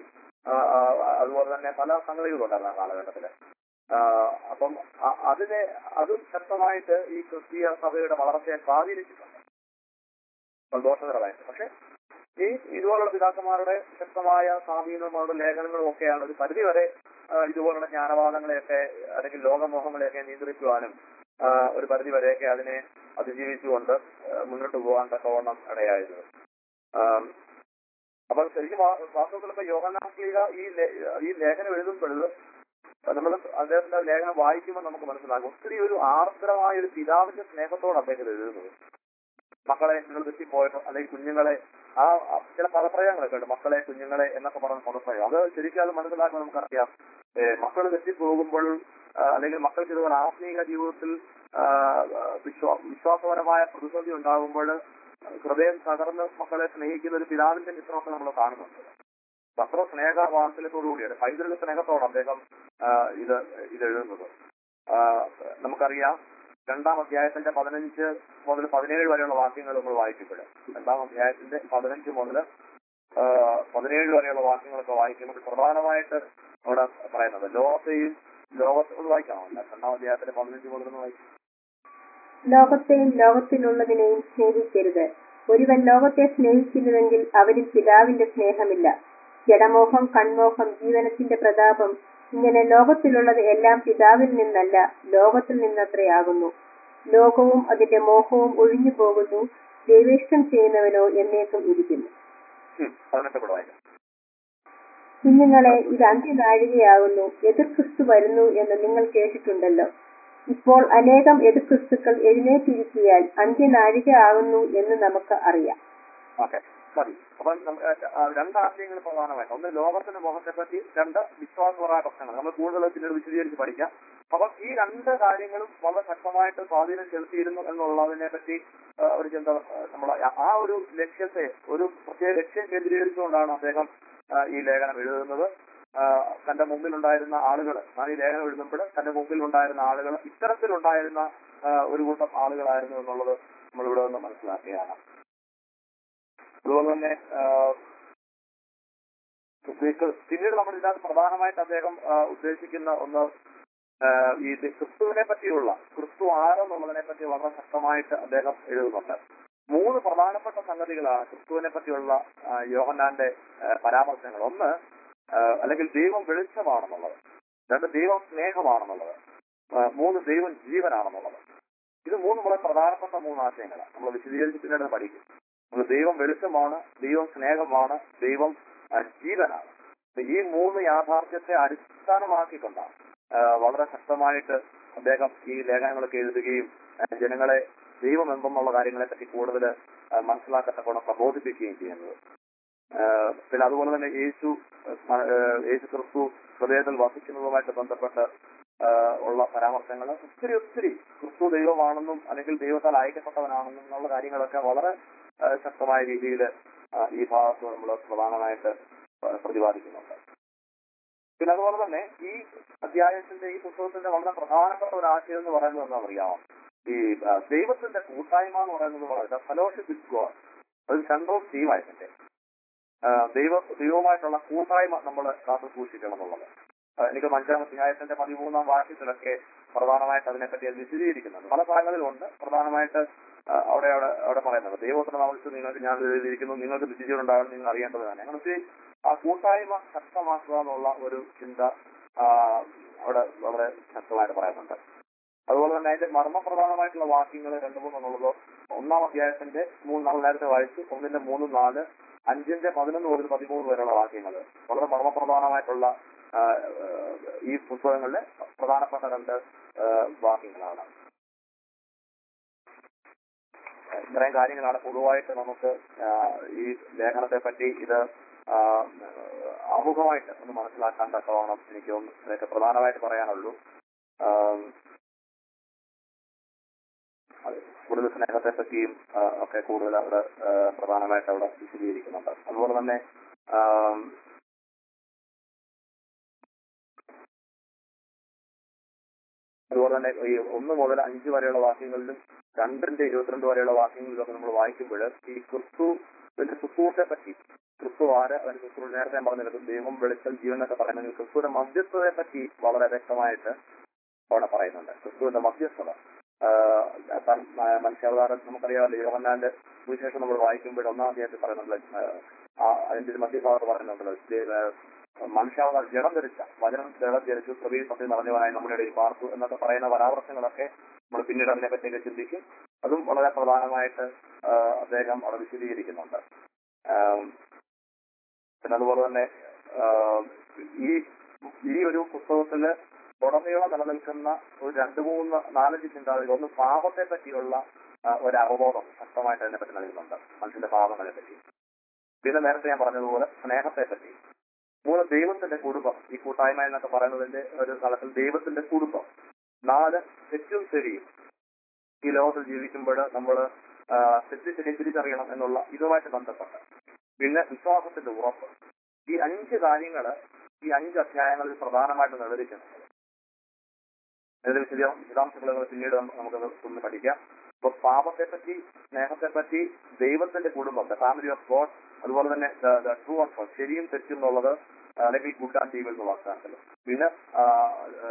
അതുപോലെ തന്നെ പല സംഗതികളുണ്ടായിരുന്നു ആ കാലഘട്ടത്തില് ആ, അപ്പം അ- അതിനെ അതും ശക്തമായിട്ട് ഈ ക്രിസ്തീയ സഭയുടെ വളർച്ചയെ സ്വാധീനിച്ചിട്ടുണ്ട് സന്തോഷകരമായിട്ട് പക്ഷെ ഈ ഇതുപോലുള്ള പിതാക്കന്മാരുടെ ശക്തമായ സ്വാധീനങ്ങളുടെ ലേഖനങ്ങളും ഒക്കെയാണ് ഒരു പരിധിവരെ ആ, ഇതുപോലുള്ള ജ്ഞാനവാദങ്ങളെയൊക്കെ അല്ലെങ്കിൽ ലോകമോഹങ്ങളെയൊക്കെ നിയന്ത്രിക്കുവാനും ആ, ഒരു പരിധിവരെയൊക്കെ അതിനെ അതിജീവിച്ചുകൊണ്ട് ആ, മുന്നോട്ട് പോകാൻ തക്കവണ്ണം ഇടയായത് ആം, അപ്പോൾ ശരിക്കും വാ- വാസ്തവത്തിൽ ഇപ്പൊ യോഗനാശ്ലീക ഈ ലേ- ഈ ലേഖനം എഴുതുമ്പോൾ നമ്മൾ അദ്ദേഹത്തിന്റെ ലേഖനം വായിക്കുമ്പോൾ നമുക്ക് മനസ്സിലാകും ഒത്തിരി ഒരു ആർദ്രമായ ഒരു പിതാവിന്റെ സ്നേഹത്തോട് അദ്ദേഹം എഴുതുന്നത് മക്കളെ നിങ്ങൾ തെറ്റിപ്പോയപ്പോ അല്ലെങ്കിൽ കുഞ്ഞുങ്ങളെ ആ ആ ചില പദപ്രയോഗങ്ങളൊക്കെ ഉണ്ട് മക്കളെ കുഞ്ഞുങ്ങളെ എന്നൊക്കെ പറഞ്ഞ പദപ്രയോഗം അത് ശരിക്കും അത് മനസ്സിലാക്കുമ്പോൾ നമുക്കറിയാം മക്കൾ തെറ്റിപ്പോകുമ്പോൾ ആ, അല്ലെങ്കിൽ മക്കൾക്ക് ഇതുപോലെ ആത്മീക ജീവിതത്തിൽ ആ, വിശ്വാ വിശ്വാസപരമായ പ്രതിസന്ധി ഉണ്ടാകുമ്പോൾ ഹൃദയം തകർന്ന് മക്കളെ സ്നേഹിക്കുന്ന ഒരു പിതാവിന്റെ ചിത്രമൊക്കെ നമ്മൾ കാണുന്നുണ്ട് അപ്പൊ അത്ര സ്നേഹ വാത്സല്യത്തോടുകൂടിയാണ് പൈതൃക സ്നേഹത്തോടെ അദ്ദേഹം ആ, ഇത് ഇത് എഴുതുന്നത് ആ, നമുക്കറിയാം രണ്ടാം അധ്യായത്തിന്റെ പതിനഞ്ച് മുതൽ പതിനേഴ് വരെയുള്ള വാക്യങ്ങൾ നമ്മൾ വായിക്കുമ്പോൾ രണ്ടാം അധ്യായത്തിന്റെ പതിനഞ്ച് മുതൽ ആ, പതിനേഴ് വരെയുള്ള വാക്യങ്ങളൊക്കെ വായിക്കുമ്പോൾ പ്രധാനമായിട്ട് അവിടെ പറയുന്നത് ലോകത്തെയും ലോകത്തോട് വായിക്കാമല്ല രണ്ടാം അധ്യായത്തിന്റെ പതിനഞ്ച് മുതൽ ഒന്ന് വായിക്കും ലോകത്തെയും ലോകത്തിലുള്ളതിനെയും സ്നേഹിക്കരുത് ഒരുവൻ ലോകത്തെ സ്നേഹിക്കുന്നുവെങ്കിൽ അവരിൽ പിതാവിന്റെ സ്നേഹമില്ല ജഡമോഹം കൺമോഹം ജീവനത്തിന്റെ പ്രതാപം ഇങ്ങനെ ലോകത്തിലുള്ളത് എല്ലാം പിതാവിൽ നിന്നല്ല ലോകത്തിൽ നിന്നത്രയാകുന്നു ലോകവും അതിന്റെ മോഹവും ഒഴിഞ്ഞു പോകുന്നു ദൈവേഷ്ടം ചെയ്യുന്നവനോ എന്നേക്കും ഇരിക്കുന്നു ഉം, പതിനെട്ട് കൂടെ വായിക്കാം കുഞ്ഞുങ്ങളെ ഇത് അന്ത്യനാഴികയാകുന്നു എതിർ ക്രിസ്തു വരുന്നു എന്ന് നിങ്ങൾ കേട്ടിട്ടുണ്ടല്ലോ ഇപ്പോൾ അനേകം എതിർ ക്രിസ്തുക്കൾ എഴുന്നേറ്റിരിക്കിയാൽ അന്ത്യനാഴിക ആകുന്നു എന്ന് നമുക്ക് അറിയാം ഓക്കെ മതി അപ്പം നമ്മ- ആ, ആ, രണ്ട് ആശയങ്ങൾ പ്രധാനമായിട്ട് ഒന്ന് ലോകത്തിന്റെ മോഹത്തെ പറ്റി രണ്ട് വിശ്വാസപരമായ പ്രശ്നങ്ങൾ നമ്മൾ കൂടുതൽ പിന്നീട് വിശദീകരിച്ച് പഠിക്കാം അപ്പം ഈ രണ്ട് കാര്യങ്ങളും വളരെ ശക്തമായിട്ട് സ്വാധീനം ചെലുത്തിയിരുന്നു എന്നുള്ളതിനെ പറ്റി ആ, ഒരു ചിന്ത നമ്മൾ ആ ഒരു ലക്ഷ്യത്തെ ഒരു പ്രത്യേക ലക്ഷ്യം കേന്ദ്രീകരിച്ചുകൊണ്ടാണ് അദ്ദേഹം ആ, ഈ ലേഖനം എഴുതുന്നത് ആ, തന്റെ മുമ്പിലുണ്ടായിരുന്ന ആളുകൾ ഞാൻ ഈ ലേഖനം എഴുതുമ്പോൾ തന്റെ മുമ്പിലുണ്ടായിരുന്ന ആളുകൾ ഇത്തരത്തിലുണ്ടായിരുന്ന ആ, ഒരു കൂട്ടം ആളുകളായിരുന്നു എന്നുള്ളത് നമ്മളിവിടെ നിന്ന് മനസ്സിലാക്കുകയാണ് അതുപോലെ തന്നെ ആ, ഉദ്ദേശിക്ക- പിന്നീട് നമ്മൾ ഇതിനകത്ത് പ്രധാനമായിട്ട് അദ്ദേഹം ആ, ഉദ്ദേശിക്കുന്ന ഒന്ന് ആ, ഈ ഇത് ക്രിസ്തുവിനെ പറ്റിയുള്ള ക്രിസ്തു ആരെന്നുള്ളതിനെ പറ്റി വളരെ ശക്തമായിട്ട് അദ്ദേഹം എഴുതുന്നുണ്ട് മൂന്ന് പ്രധാനപ്പെട്ട സംഗതികളാണ് ക്രിസ്തുവിനെ പറ്റിയുള്ള ആ, യോഹന്നാന്റെ ആ, പരാമർശങ്ങൾ ഒന്ന് ആ, അല്ലെങ്കിൽ ദൈവം വെളിച്ചമാണെന്നുള്ളത് രണ്ട് ദൈവം സ്നേഹമാണെന്നുള്ളത് ആ, മൂന്ന് ദൈവം ജീവനാണെന്നുള്ളത് ഇത് മൂന്ന് വളരെ പ്രധാനപ്പെട്ട മൂന്ന് ആശയങ്ങളാണ് നമ്മൾ വിശദീകരിച്ച് പിന്നീട് അത് പഠിക്കും നമ്മൾ ദൈവം വെളിച്ചമാണ് ദൈവം സ്നേഹമാണ് ദൈവം ആ, ജീവനാണ് അപ്പൊ ഈ മൂന്ന് യാഥാർത്ഥ്യത്തെ അടിസ്ഥാനമാക്കിക്കൊണ്ടാണ് ആ, വളരെ ശക്തമായിട്ട് അദ്ദേഹം ഈ ലേഖനങ്ങളൊക്കെ എഴുതുകയും ആ, ജനങ്ങളെ ദൈവം എന്തെന്നുള്ള കാര്യങ്ങളെ പറ്റി കൂടുതൽ മനസ്സിലാക്കത്തക്കോണം പ്രബോധിപ്പിക്കുകയും ചെയ്യുന്നത് ആ, പിന്നെ അതുപോലെ തന്നെ യേശു ആ, യേശു ക്രിസ്തു ഹൃദയത്തിൽ വസിക്കുന്നതുമായിട്ട് ബന്ധപ്പെട്ട് ആ, ഉള്ള പരാമർശങ്ങൾ ഒത്തിരി ഒത്തിരി ക്രിസ്തു ദൈവമാണെന്നും അല്ലെങ്കിൽ ദൈവത്താൽ അയക്കപ്പെട്ടവനാണെന്നും എന്നുള്ള കാര്യങ്ങളൊക്കെ വളരെ ആ, ശക്തമായ രീതിയിൽ ഈ ഭാഗത്ത് നമ്മൾ പ്രധാനമായിട്ട് ആ, പ്രതിപാദിക്കുന്നുണ്ട് പിന്നെ അതുപോലെ തന്നെ ഈ അധ്യായത്തിന്റെ ഈ പുസ്തകത്തിന്റെ വളരെ പ്രധാനപ്പെട്ട ഒരു ആശയം എന്ന് പറയുന്നത് എന്താണെന്ന് അറിയാമോ ഈ ആ, ദൈവത്തിന്റെ കൂട്ടായ്മ എന്ന് പറയുന്നത് വളരെ ഫലോഷിപ്പ് വിത്ത് ഗോഡ് അത് സെൻട്രൽ തീമായിട്ടുണ്ട് ദൈവ ദൈവവുമായിട്ടുള്ള കൂട്ടായ്മ നമ്മൾ കാത്തു സൂക്ഷിക്കണം എന്നുള്ളത് ആ, എനിക്ക് അഞ്ചാം അധ്യായത്തിന്റെ പതിമൂന്നാം വാക്യത്തിലൊക്കെ പ്രധാനമായിട്ട് അതിനെപ്പറ്റി അത് വിശദീകരിക്കുന്നുണ്ട് പല ഭാഗങ്ങളിലുണ്ട് പ്രധാനമായിട്ട് ആ, അവിടെ അവിടെ അവിടെ പറയുന്നത് ദൈവത്തിന് നാമത്തിൽ നിങ്ങൾക്ക് ഞാൻ എഴുതിയിരിക്കുന്നു നിങ്ങൾക്ക് നിശ്ചയം ഉണ്ടാകണം നിങ്ങൾ അറിയേണ്ടത് തന്നെ അങ്ങനെ ഒത്തിരി ആ കൂട്ടായ്മ ശക്തമാക്കുക എന്നുള്ള ഒരു ചിന്ത ആ, അവിടെ വളരെ ശക്തമായിട്ട് പറയുന്നുണ്ട് അതുപോലെ തന്നെ അതിന്റെ മർമ്മപ്രധാനമായിട്ടുള്ള വാക്യങ്ങൾ രണ്ട് മൂന്നെന്നുള്ളത് ഒന്നാം അധ്യായത്തിന്റെ മൂന്ന് നമ്മൾ നേരത്തെ വായിച്ചു ഒന്നിന്റെ മൂന്ന് നാല് അഞ്ചിന്റെ പതിനൊന്ന് മുതൽ പതിമൂന്ന് വരെയുള്ള വാക്യങ്ങൾ വളരെ മർമ്മപ്രധാനമായിട്ടുള്ള ആ, ആ, ഈ പുസ്തകങ്ങളിലെ പ്രധാനപ്പെട്ട രണ്ട് ആ, വാക്യങ്ങളാണ് ഇത്രയും കാര്യങ്ങളാണ് പൊതുവായിട്ട് നമുക്ക് ആ, ഈ ലേഖനത്തെ പറ്റി ഇത് ആ, ആമുഖമായിട്ട് ഒന്ന് മനസ്സിലാക്കാൻ തക്കവണ്ണം എനിക്ക് ഒന്ന് ഇതൊക്കെ പ്രധാനമായിട്ട് പറയാനുള്ളൂ ആ, അത് കൂടുതൽ സ്നേഹത്തെ പറ്റിയും ആ, ഒക്കെ കൂടുതൽ അവിടെ ആ, പ്രധാനമായിട്ട് അവിടെ വിശദീകരിക്കുന്നുണ്ട് അതുപോലെ തന്നെ ആ, അതുപോലെ തന്നെ ഈ ഒന്ന് മുതൽ അഞ്ച് വരെയുള്ള വാക്യങ്ങളിലും രണ്ടിന്റെ ഇരുപത്തിരണ്ട് വരെയുള്ള വാക്യങ്ങളിലൊക്കെ നമ്മൾ വായിക്കുമ്പോൾ ഈ ക്രിസ്തു ഇതിന്റെ ശുശ്രൂഷയെ പറ്റി ക്രിസ്തു ആര് അതിന് ശുശ്രൂഷ നേരത്തെ ഞാൻ പറഞ്ഞിരുന്നു ദൈവം വെളിച്ചം ജീവൻ എന്നൊക്കെ പറയുന്നെങ്കിൽ ക്രിസ്തുവിന്റെ മധ്യസ്ഥതയെ പറ്റി വളരെ വ്യക്തമായിട്ട് അവിടെ പറയുന്നുണ്ട് ക്രിസ്തുവിന്റെ മധ്യസ്ഥത ആഹ് താൻ ആ മനുഷ്യാവതാരം നമുക്കറിയാമല്ലോ യോഹന്നാന്റെ സുവിശേഷം നമ്മൾ വായിക്കുമ്പോൾ ഒന്നാം അധ്യായത്തിൽ പറയുന്നുണ്ട് ആഹ് ആ അതിന്റെ ഒരു മധ്യഭാഗത്ത് പറയുന്നുണ്ടല്ലോ ദേ- ആഹ് മനുഷ്യാവതാരം ജഡം ധരിച്ച വചനം ജഡം ധരിച്ചു പ്രവീൺ സത്യം നിറഞ്ഞവനായി നമ്മുടെ ഇടയിൽ പാർത്തു എന്നൊക്കെ പറയുന്ന പരാമർശങ്ങളൊക്കെ നമ്മൾ പിന്നീട് അതിനെ പറ്റിയൊക്കെ ചിന്തിക്കും അതും വളരെ പ്രധാനമായിട്ട് ആഹ് അദ്ദേഹം അവിടെ വിശദീകരിക്കുന്നുണ്ട് ആഹ് പിന്നെ അതുപോലെ തന്നെ ആഹ് ഈ ഈ ഒരു പുസ്തകത്തില് ഉടനീളം നിലനിൽക്കുന്ന ഒരു രണ്ട് മൂന്ന് നാലഞ്ച് ചിന്താഗതികൾ ഒന്ന് പാപത്തെ പറ്റിയുള്ള ആ, ഒരു അവബോധം ശക്തമായിട്ട് അതിനെ പറ്റി നൽകുന്നുണ്ട് മനുഷ്യന്റെ പാപങ്ങളെ പറ്റി പിന്നെ നേരത്തെ ഞാൻ പറഞ്ഞതുപോലെ സ്നേഹത്തെ പറ്റി മൂന്ന് ദൈവത്തിന്റെ കുടുംബം ഈ കൂട്ടായ്മ എന്നൊക്കെ പറയുന്നതിന്റെ ഒരു തലത്തിൽ ദൈവത്തിന്റെ കുടുംബം നാല് തെറ്റും ശരിയും ഈ ലോകത്തിൽ ജീവിക്കുമ്പോൾ നമ്മൾ തെറ്റ് ശരി തിരിച്ചറിയണം എന്നുള്ള ഇതുമായിട്ട് ബന്ധപ്പെട്ട് പിന്നെ വിശ്വാസത്തിന്റെ ഉറപ്പ് ഈ അഞ്ച് കാര്യങ്ങള് ഈ അഞ്ച് അധ്യായങ്ങളിൽ പ്രധാനമായിട്ട് നിർവഹിക്കുന്നുണ്ട് ഇതിന്റെ വിശദ വിശദാംശങ്ങൾ പിന്നീട് നമുക്ക് നമുക്കത് ഒന്ന് പഠിക്കാം അപ്പൊ പാപത്തെ പറ്റി സ്നേഹത്തെ പറ്റി ദൈവത്തിന്റെ കുടുംബം ദ ഫാമിലി ഓഫ് ഗോഡ് അതുപോലെ തന്നെ ട്രൂ ഓഫ് ശരിയും തെറ്റും എന്നുള്ളത് ആ, അല്ലെങ്കിൽ ഗുഡ് ആൻഡ് ഈവിൾ എന്നുള്ള അർത്ഥത്തിൽ പിന്നെ ആ, ആ,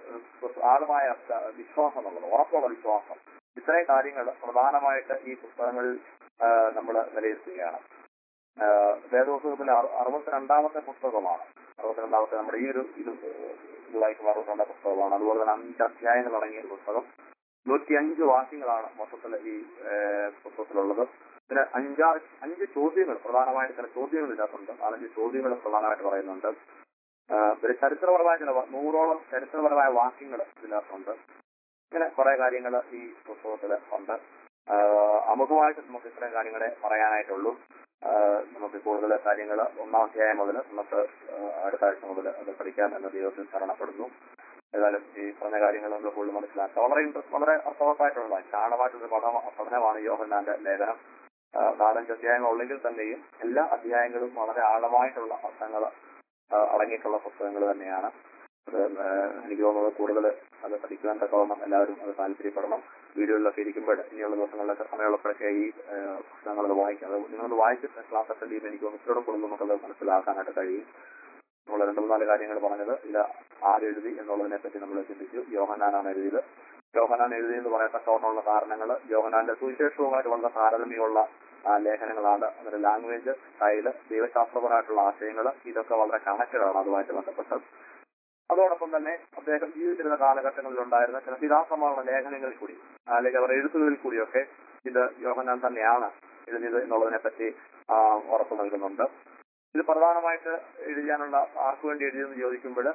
ആഴമായ ആ, വിശ്വാസം എന്നുള്ളത് ഉറപ്പുള്ള വിശ്വാസം ഇത്രയും കാര്യങ്ങൾ പ്രധാനമായിട്ട് ഈ പുസ്തകങ്ങളിൽ നമ്മൾ വിലയിരുത്തുകയാണ് ആ, വേദപുസ്തകത്തിലെ അറു- അറുപത്തിരണ്ടാമത്തെ പുസ്തകമാണ് അറുപത്തിരണ്ടാമത്തെ നമ്മുടെ ഈ ഒരു ഇത് ഇതായിട്ടുള്ള അറുപത്തിരണ്ടാം പുസ്തകമാണ് അതുപോലെ തന്നെ അഞ്ച് അധ്യായങ്ങൾ അടങ്ങിയ ഒരു പുസ്തകം നൂറ്റി അഞ്ച് വാക്യങ്ങളാണ് മൊത്തത്തിൽ ഈ ആ, പുസ്തകത്തിലുള്ളത് പിന്നെ അഞ്ചാ അഞ്ച് ചോദ്യങ്ങൾ പ്രധാനമായിട്ട് ചില ചോദ്യങ്ങൾ ഇതിനകത്തുണ്ട് നാലഞ്ച് ചോദ്യങ്ങൾ പ്രധാനമായിട്ട് പറയുന്നുണ്ട് ആ, പിന്നെ ചരിത്രപരമായ ചില വാ- നൂറോളം ചരിത്രപരമായ വാക്യങ്ങൾ ഇതിനകത്തുണ്ട് ഇങ്ങനെ കുറെ കാര്യങ്ങൾ ഈ പുസ്തകത്തിൽ ഉണ്ട് ആ, അമുഖമായിട്ട് നമുക്ക് ഇത്രയും കാര്യങ്ങളെ പറയാനായിട്ടുള്ളൂ ആ, നമുക്ക് കൂടുതൽ കാര്യങ്ങൾ ഒന്നാം അധ്യായം മുതൽ നമുക്ക് ആ, അടുത്ത ആഴ്ച മുതൽ അത് പഠിക്കാം എന്ന ദൈവത്തിൽ ശരണപ്പെടുന്നു ഏതായാലും ഈ പറഞ്ഞ കാര്യങ്ങൾ നമ്മൾ കൂടുതൽ മനസ്സിലാക്കുക വളരെ ഇൻട്രസ്റ്റ് വളരെ അർത്ഥവത്തായിട്ടുള്ള ചാണമായിട്ടുള്ള പഠന പഠനമാണ് യോഹന്നാന്റെ ലേഖനം ആ, നാലഞ്ച് അധ്യായങ്ങൾ ഉള്ളെങ്കിൽ തന്നെയും എല്ലാ അധ്യായങ്ങളും വളരെ ആഴമായിട്ടുള്ള അർത്ഥങ്ങൾ അടങ്ങിയിട്ടുള്ള പുസ്തകങ്ങൾ തന്നെയാണ് അത് ആ, എനിക്ക് തോന്നുന്നത് കൂടുതൽ അത് പഠിക്കുവാൻ തക്കവണ്ണം എല്ലാവരും അത് താല്പര്യപ്പെടണം വീഡിയോയിലൊക്കെ ഇരിക്കുമ്പോൾ ഇനിയുള്ള ദിവസങ്ങളിലൊക്കെ സമയമുള്ളപ്പോഴൊക്കെ ഈ ആ, പുസ്തകങ്ങൾ അത് വായിക്കാം അത് നിങ്ങളത് വായിച്ചിട്ട് ക്ലാസ് അറ്റൻഡ് ചെയ്യുമ്പോൾ എനിക്ക് തോന്നുന്നു ഇത്രയോടെ കൂടുതൽ നമുക്കത് മനസ്സിലാക്കാനായിട്ട് കഴിയും നമ്മൾ രണ്ട് മൂന്നാല് കാര്യങ്ങൾ പറഞ്ഞത് ഇത് ആരെഴുതി എന്നുള്ളതിനെ പറ്റി നമ്മൾ ചിന്തിച്ചു യോഹനാനാണ് എഴുതിയത് യോഹനാൻ എഴുതി എന്ന് പറയത്തക്കവണ്ണമുള്ള കാരണങ്ങൾ യോഹനാന്റെ സുവിശേഷവുമായിട്ട് വളരെ താരതമ്യമുള്ള ആ, ലേഖനങ്ങളാണ് അതിന്റെ ലാംഗ്വേജ് സ്റ്റൈല് ദൈവശാസ്ത്രപരമായിട്ടുള്ള ആശയങ്ങൾ ഇതൊക്കെ വളരെ കണക്റ്റഡാണ് അതുമായിട്ട് ബന്ധപ്പെട്ട് അതോടൊപ്പം തന്നെ അദ്ദേഹം ജീവിച്ചിരുന്ന കാലഘട്ടങ്ങളിൽ ഉണ്ടായിരുന്ന ചില പിതാസമാനുള്ള ലേഖനങ്ങളിൽ കൂടി അല്ലെങ്കിൽ അവർ എഴുത്തുകളിൽ കൂടിയൊക്കെ ഇത് യോഹനാൻ തന്നെയാണ് എഴുതിയത് എന്നുള്ളതിനെ പറ്റി ആ, ഉറപ്പ് നൽകുന്നുണ്ട് ഇത് പ്രധാനമായിട്ട് എഴുതാനുള്ള ആർക്ക് വേണ്ടി എഴുതിയെന്ന് ചോദിക്കുമ്പോൾ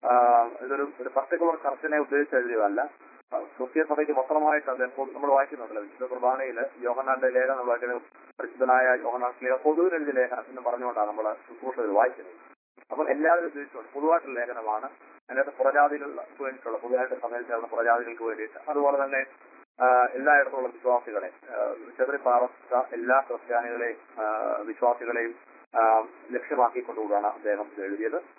ഇതൊരു ഒരു പർട്ടിക്കുലർ ചർച്ചിനെ ഉദ്ദേശിച്ച് എഴുതിയതല്ല ആ, ക്രിസ്തീയ സഭയ്ക്ക് മൊത്തമായിട്ട് അദ്ദേഹം നമ്മൾ വായിക്കുന്നുണ്ടല്ലോ വിശുദ്ധ കുർബാനയില് യോഹനാന്റെ ലേഖനം നമ്മൾ വായിക്കുന്നത് പരിശുദ്ധനായ യോഹനാൻ സ്ലീഹ പൊതുവിൽ എഴുതിയ ലേഖനം എന്ന് പറഞ്ഞുകൊണ്ടാണ് നമ്മൾ ശുശ്രൂഷയിൽ വായിക്കുന്നത് അപ്പോൾ എല്ലാവരും ഉദ്ദേശിച്ചുകൊണ്ട് പൊതുവായിട്ടുള്ള ലേഖനമാണ് അതിനകത്ത് പുറജാതികൾക്ക് വേണ്ടിയിട്ടുള്ള പുതുതായിട്ട് സഭയിൽ ചേർന്ന പുറജാതികൾക്ക് വേണ്ടിയിട്ട് അതുപോലെ തന്നെ ആ, എല്ലായിടത്തുള്ള വിശ്വാസികളെ ചെറിയ എല്ലാ ക്രിസ്ത്യാനികളെയും ആ, വിശ്വാസികളെയും ആ, ലക്ഷ്യമാക്കിക്കൊണ്ടുകൂടാണ് അദ്ദേഹം ഇത് എഴുതിയത്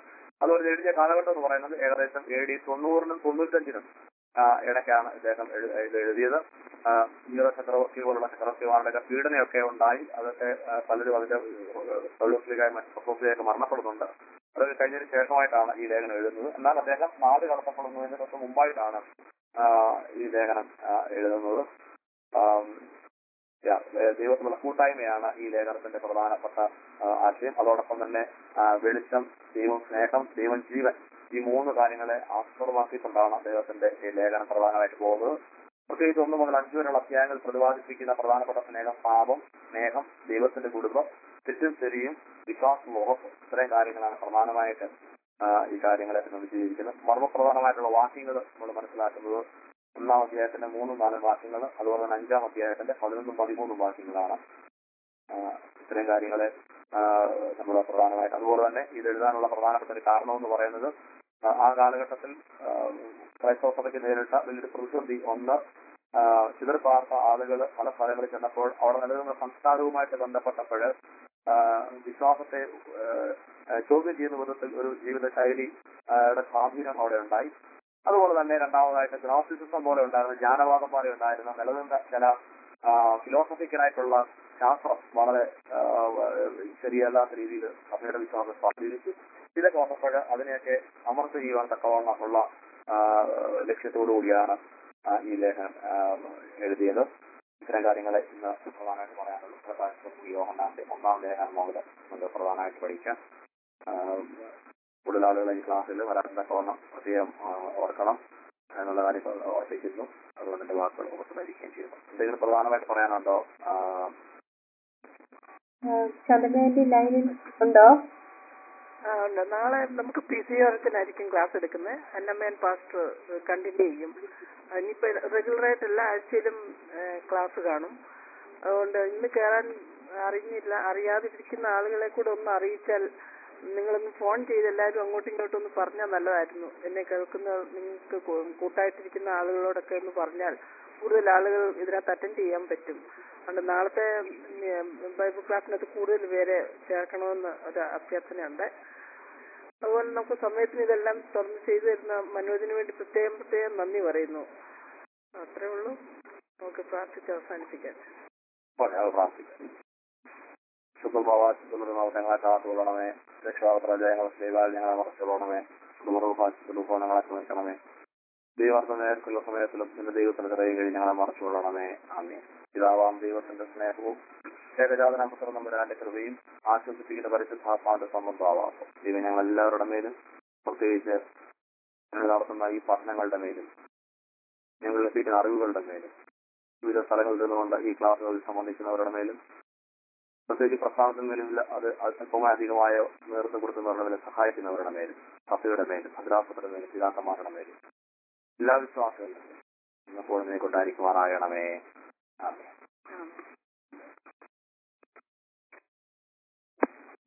അതുപോലെ എഴുതിയ കാലഘട്ടം എന്ന് പറയുന്നത് ഏകദേശം എ ഡി തൊണ്ണൂറിനും തൊണ്ണൂറ്റഞ്ചിനും ആ, ഇടയ്ക്കാണ് ഇദ്ദേഹം എഴു- ഇത് എഴുതിയത് ആ, നീറോ ചക്രവർത്തി പോലുള്ള ചക്രവർത്തിമാരുടെ പീഡനയൊക്കെ ഉണ്ടായി അതൊക്കെ ആ, പലരും അതിന്റെ പൗലോസ്ലികായി മറ്റു പൗലോസ്ലിയൊക്കെ മരണപ്പെടുന്നുണ്ട് അതൊക്കെ കഴിഞ്ഞതിന് ശേഷമായിട്ടാണ് ഈ ലേഖനം എഴുതുന്നത് എന്നാൽ അദ്ദേഹം നാട് കടത്തപ്പെടുന്നതിന് തൊട്ട് മുമ്പായിട്ടാണ് ആ, ഈ ലേഖനം ആ, എഴുതുന്നത് ആം, യാ, ഏ, ദൈവത്തിലുള്ള കൂട്ടായ്മയാണ് ഈ ലേഖനത്തിന്റെ പ്രധാനപ്പെട്ട ആ, ആശയം അതോടൊപ്പം തന്നെ ആ, വെളിച്ചം ദൈവം സ്നേഹം ദൈവം ജീവൻ ഈ മൂന്ന് കാര്യങ്ങളെ ആസ്പദമാക്കിക്കൊണ്ടാണ് അദ്ദേഹത്തിന്റെ ഈ ലേഖനം പ്രധാനമായിട്ട് പോകുന്നത് പ്രത്യേകിച്ച് ഒന്ന് മുതൽ അഞ്ചു വരെയുള്ള അധ്യായങ്ങൾ പ്രതിപാദിപ്പിക്കുന്ന പ്രധാനപ്പെട്ട സ്നേഹം പാപം സ്നേഹം ദൈവത്തിന്റെ കുടുംബം തെറ്റും ശരിയും വിശ്വാസം ഉറപ്പ് ഇത്രയും കാര്യങ്ങളാണ് പ്രധാനമായിട്ട് ആ, ഈ കാര്യങ്ങളെ വിശദീകരിക്കുന്നത് മർമ്മപ്രധാനമായിട്ടുള്ള വാക്യങ്ങൾ നമ്മൾ മനസ്സിലാക്കുന്നത് ഒന്നാം അധ്യായത്തിന്റെ മൂന്നും നാലും വാക്യങ്ങൾ അതുപോലെ തന്നെ അഞ്ചാം അധ്യായത്തിന്റെ പതിനൊന്നും പതിമൂന്നും വാക്യങ്ങളാണ് ആ, ഇത്തരം കാര്യങ്ങളെ നമ്മൾ പ്രധാനമായിട്ട് അതുപോലെ തന്നെ ഇത് എഴുതാനുള്ള പ്രധാനപ്പെട്ട ഒരു കാരണം എന്ന് പറയുന്നത് ആ, ആ കാലഘട്ടത്തിൽ ആ, ക്രൈസ്തവ സഭയ്ക്ക് നേരിട്ട വലിയൊരു പ്രതിസന്ധി ഒന്ന് ആ, ചിതറിപ്പാർത്ത ആളുകൾ പല സ്ഥലങ്ങളിൽ ചെന്നപ്പോൾ അവിടെ നിലനിന്ന സംസ്കാരവുമായിട്ട് ബന്ധപ്പെട്ടപ്പോൾ ആ, വിശ്വാസത്തെ ആ, ആ, ചോദ്യം ചെയ്യുന്ന വിധത്തിൽ ഒരു ജീവിത ശൈലി ആ, യുടെ സ്വാധീനം അവിടെ ഉണ്ടായി അതുപോലെ തന്നെ രണ്ടാമതായിട്ട് ഗ്നോസിസം പോലെ ഉണ്ടായിരുന്ന ജ്ഞാനവാദം പോലെ ഉണ്ടായിരുന്ന നിലനിന്ന ചില ഫിലോസഫിക്കലായിട്ടുള്ള ശാസ്ത്രം വളരെ ആ, ശരിയല്ലാത്ത രീതിയിൽ സഭയുടെ വിശ്വാസം സ്വാധീനിച്ചു ഇതൊക്കെ വന്നപ്പോൾ അതിനെയൊക്കെ അമർച്ച ചെയ്യുവാൻ തക്കവണ്ണമുള്ള ആ, ലക്ഷ്യത്തോടു കൂടിയാണ് ആ, ഈ ലേഖനം ആ, എഴുതിയത് ഇത്തരം കാര്യങ്ങളെ ഇന്ന് പ്രധാനമായിട്ട് പറയാനുള്ളൂ പ്രധാനപ്പെട്ട യോഹന്നാന്റെ ഒന്നാം ലേഖനം മുതൽ നമുക്ക് പ്രധാനമായിട്ട് പഠിക്കാം ആ, കൂടുതൽ ആളുകൾ ഈ ക്ലാസ്സിൽ വരാൻ തക്കവണ്ണം പ്രത്യേകം ആ, ഓർക്കണം എന്നുള്ള കാര്യം ഓർപ്പിക്കുന്നു അതുകൊണ്ട് എന്റെ വാക്കുകൾ ഓർത്തുന്നരിക്കുകയും ചെയ്യുന്നു എന്തെങ്കിലും പ്രധാനമായിട്ട് പറയാനുണ്ടോ ആ, ചന്ദ്രനേന്റെ ലൈനിൽ ഉണ്ടോ ആ, ഉണ്ട്. നാളെ നമുക്ക് പി സി ഓരത്തിനായിരിക്കും ക്ലാസ് എടുക്കുന്നത് അന്നമ്മേൻ പാസ്റ്റർ കണ്ടിന്യൂ ചെയ്യും ആ, ഇനിയിപ്പോ റെഗുലറായിട്ട് എല്ലാ ആഴ്ചയിലും ക്ലാസ് കാണും അതുകൊണ്ട് ഇന്ന് കയറാൻ അറിഞ്ഞില്ല അറിയാതിരിക്കുന്ന ആളുകളെ കൂടെ ഒന്ന് അറിയിച്ചാൽ നിങ്ങളൊന്ന് ഫോൺ ചെയ്ത് എല്ലാവരും അങ്ങോട്ടും ഇങ്ങോട്ടും ഒന്ന് പറഞ്ഞാൽ നല്ലതായിരുന്നു എന്നെ കേൾക്കുന്ന നിങ്ങൾക്ക് കൂ- കൂട്ടായിട്ടിരിക്കുന്ന ആളുകളോടൊക്കെ ഒന്ന് പറഞ്ഞാൽ കൂടുതൽ ആളുകൾ ഇതിനകത്ത് അറ്റൻഡ് ചെയ്യാൻ പറ്റും അതുകൊണ്ട് നാളത്തെ ഉം, ബൈബിൾ ക്ലാസ്സിനകത്ത് കൂടുതൽ പേരെ ചേർക്കണമെന്ന് ഒരു അഭ്യർത്ഥനയുണ്ട് അതുപോലെ നമുക്ക് സമയത്തിന് ഇതെല്ലാം തുറന്ന് ചെയ്തു തരുന്ന മനോജിന് വേണ്ടി പ്രത്യേകം പ്രത്യേകം നന്ദി പറയുന്നു അത്രേ ഉള്ളൂ നമുക്ക് പ്രാർത്ഥിച്ച് അവസാനിപ്പിക്കാം പോലെ അത് പ്രാർത്ഥിക്കാം ശുദ്ധഭാവാശുദ്ധ ഞങ്ങളെ കാത്തുകൊള്ളണമേ രക്ഷാവത്ര ജയങ്ങൾ ചെയ്താൽ ഞങ്ങളെ മറച്ചുകൊള്ളണമേ ശുദ്ധഭാവാശുദ്ധ ഞങ്ങളെ ക്ഷമിക്കണമേ ദൈവാർത്ഥ നേരത്തുള്ള സമയത്തിലും നിന്റെ ദൈവത്തിന്റെ തിറയും കഴിഞ്ഞ് ഞങ്ങളെ മറച്ചുകൊള്ളണമേ ആമേ പിതാവാം ദൈവത്തിന്റെ സ്നേഹവും ഏകജാതന പുത്രൻ നമ്പരാന്റെ കൃപയും ആശ്വസിപ്പിക്കുന്ന പരിശുദ്ധാത്മാന്റെ സംബന്ധമാവാസം ദൈവം ഞങ്ങൾ എല്ലാവരുടെ മേലും പ്രത്യേകിച്ച് ഞങ്ങൾ നടത്തുന്ന ഈ പഠനങ്ങളുടെ മേലും ഞങ്ങൾ ലഭിക്കുന്ന അറിവുകളുടെ മേലും വിവിധ സ്ഥലങ്ങളിൽ നിന്നുകൊണ്ട് ഈ ക്ലാസ്സുകളിൽ സംബന്ധിക്കുന്നവരുടെ മേലും പ്രത്യേകിച്ച് പ്രസ്ഥാനത്തിന് മേലും ഇല്ല അത് അല്പമായ അധികമായ നേതൃത്വം കൊടുക്കുന്നവരുടെ മേലും സഹായിക്കുന്നവരുടെ മേലും സഭയുടെ മേലും ഭദ്രാസത്തിന്റെ മേലും പിതാക്കന്മാരുടെ മേലും എല്ലാ വിശ്വാസങ്ങളിലും ഇന്നപ്പോഴും നീ കൊണ്ടായിരിക്കുമാറാകണമേ ആമേൻ ആമേൻ.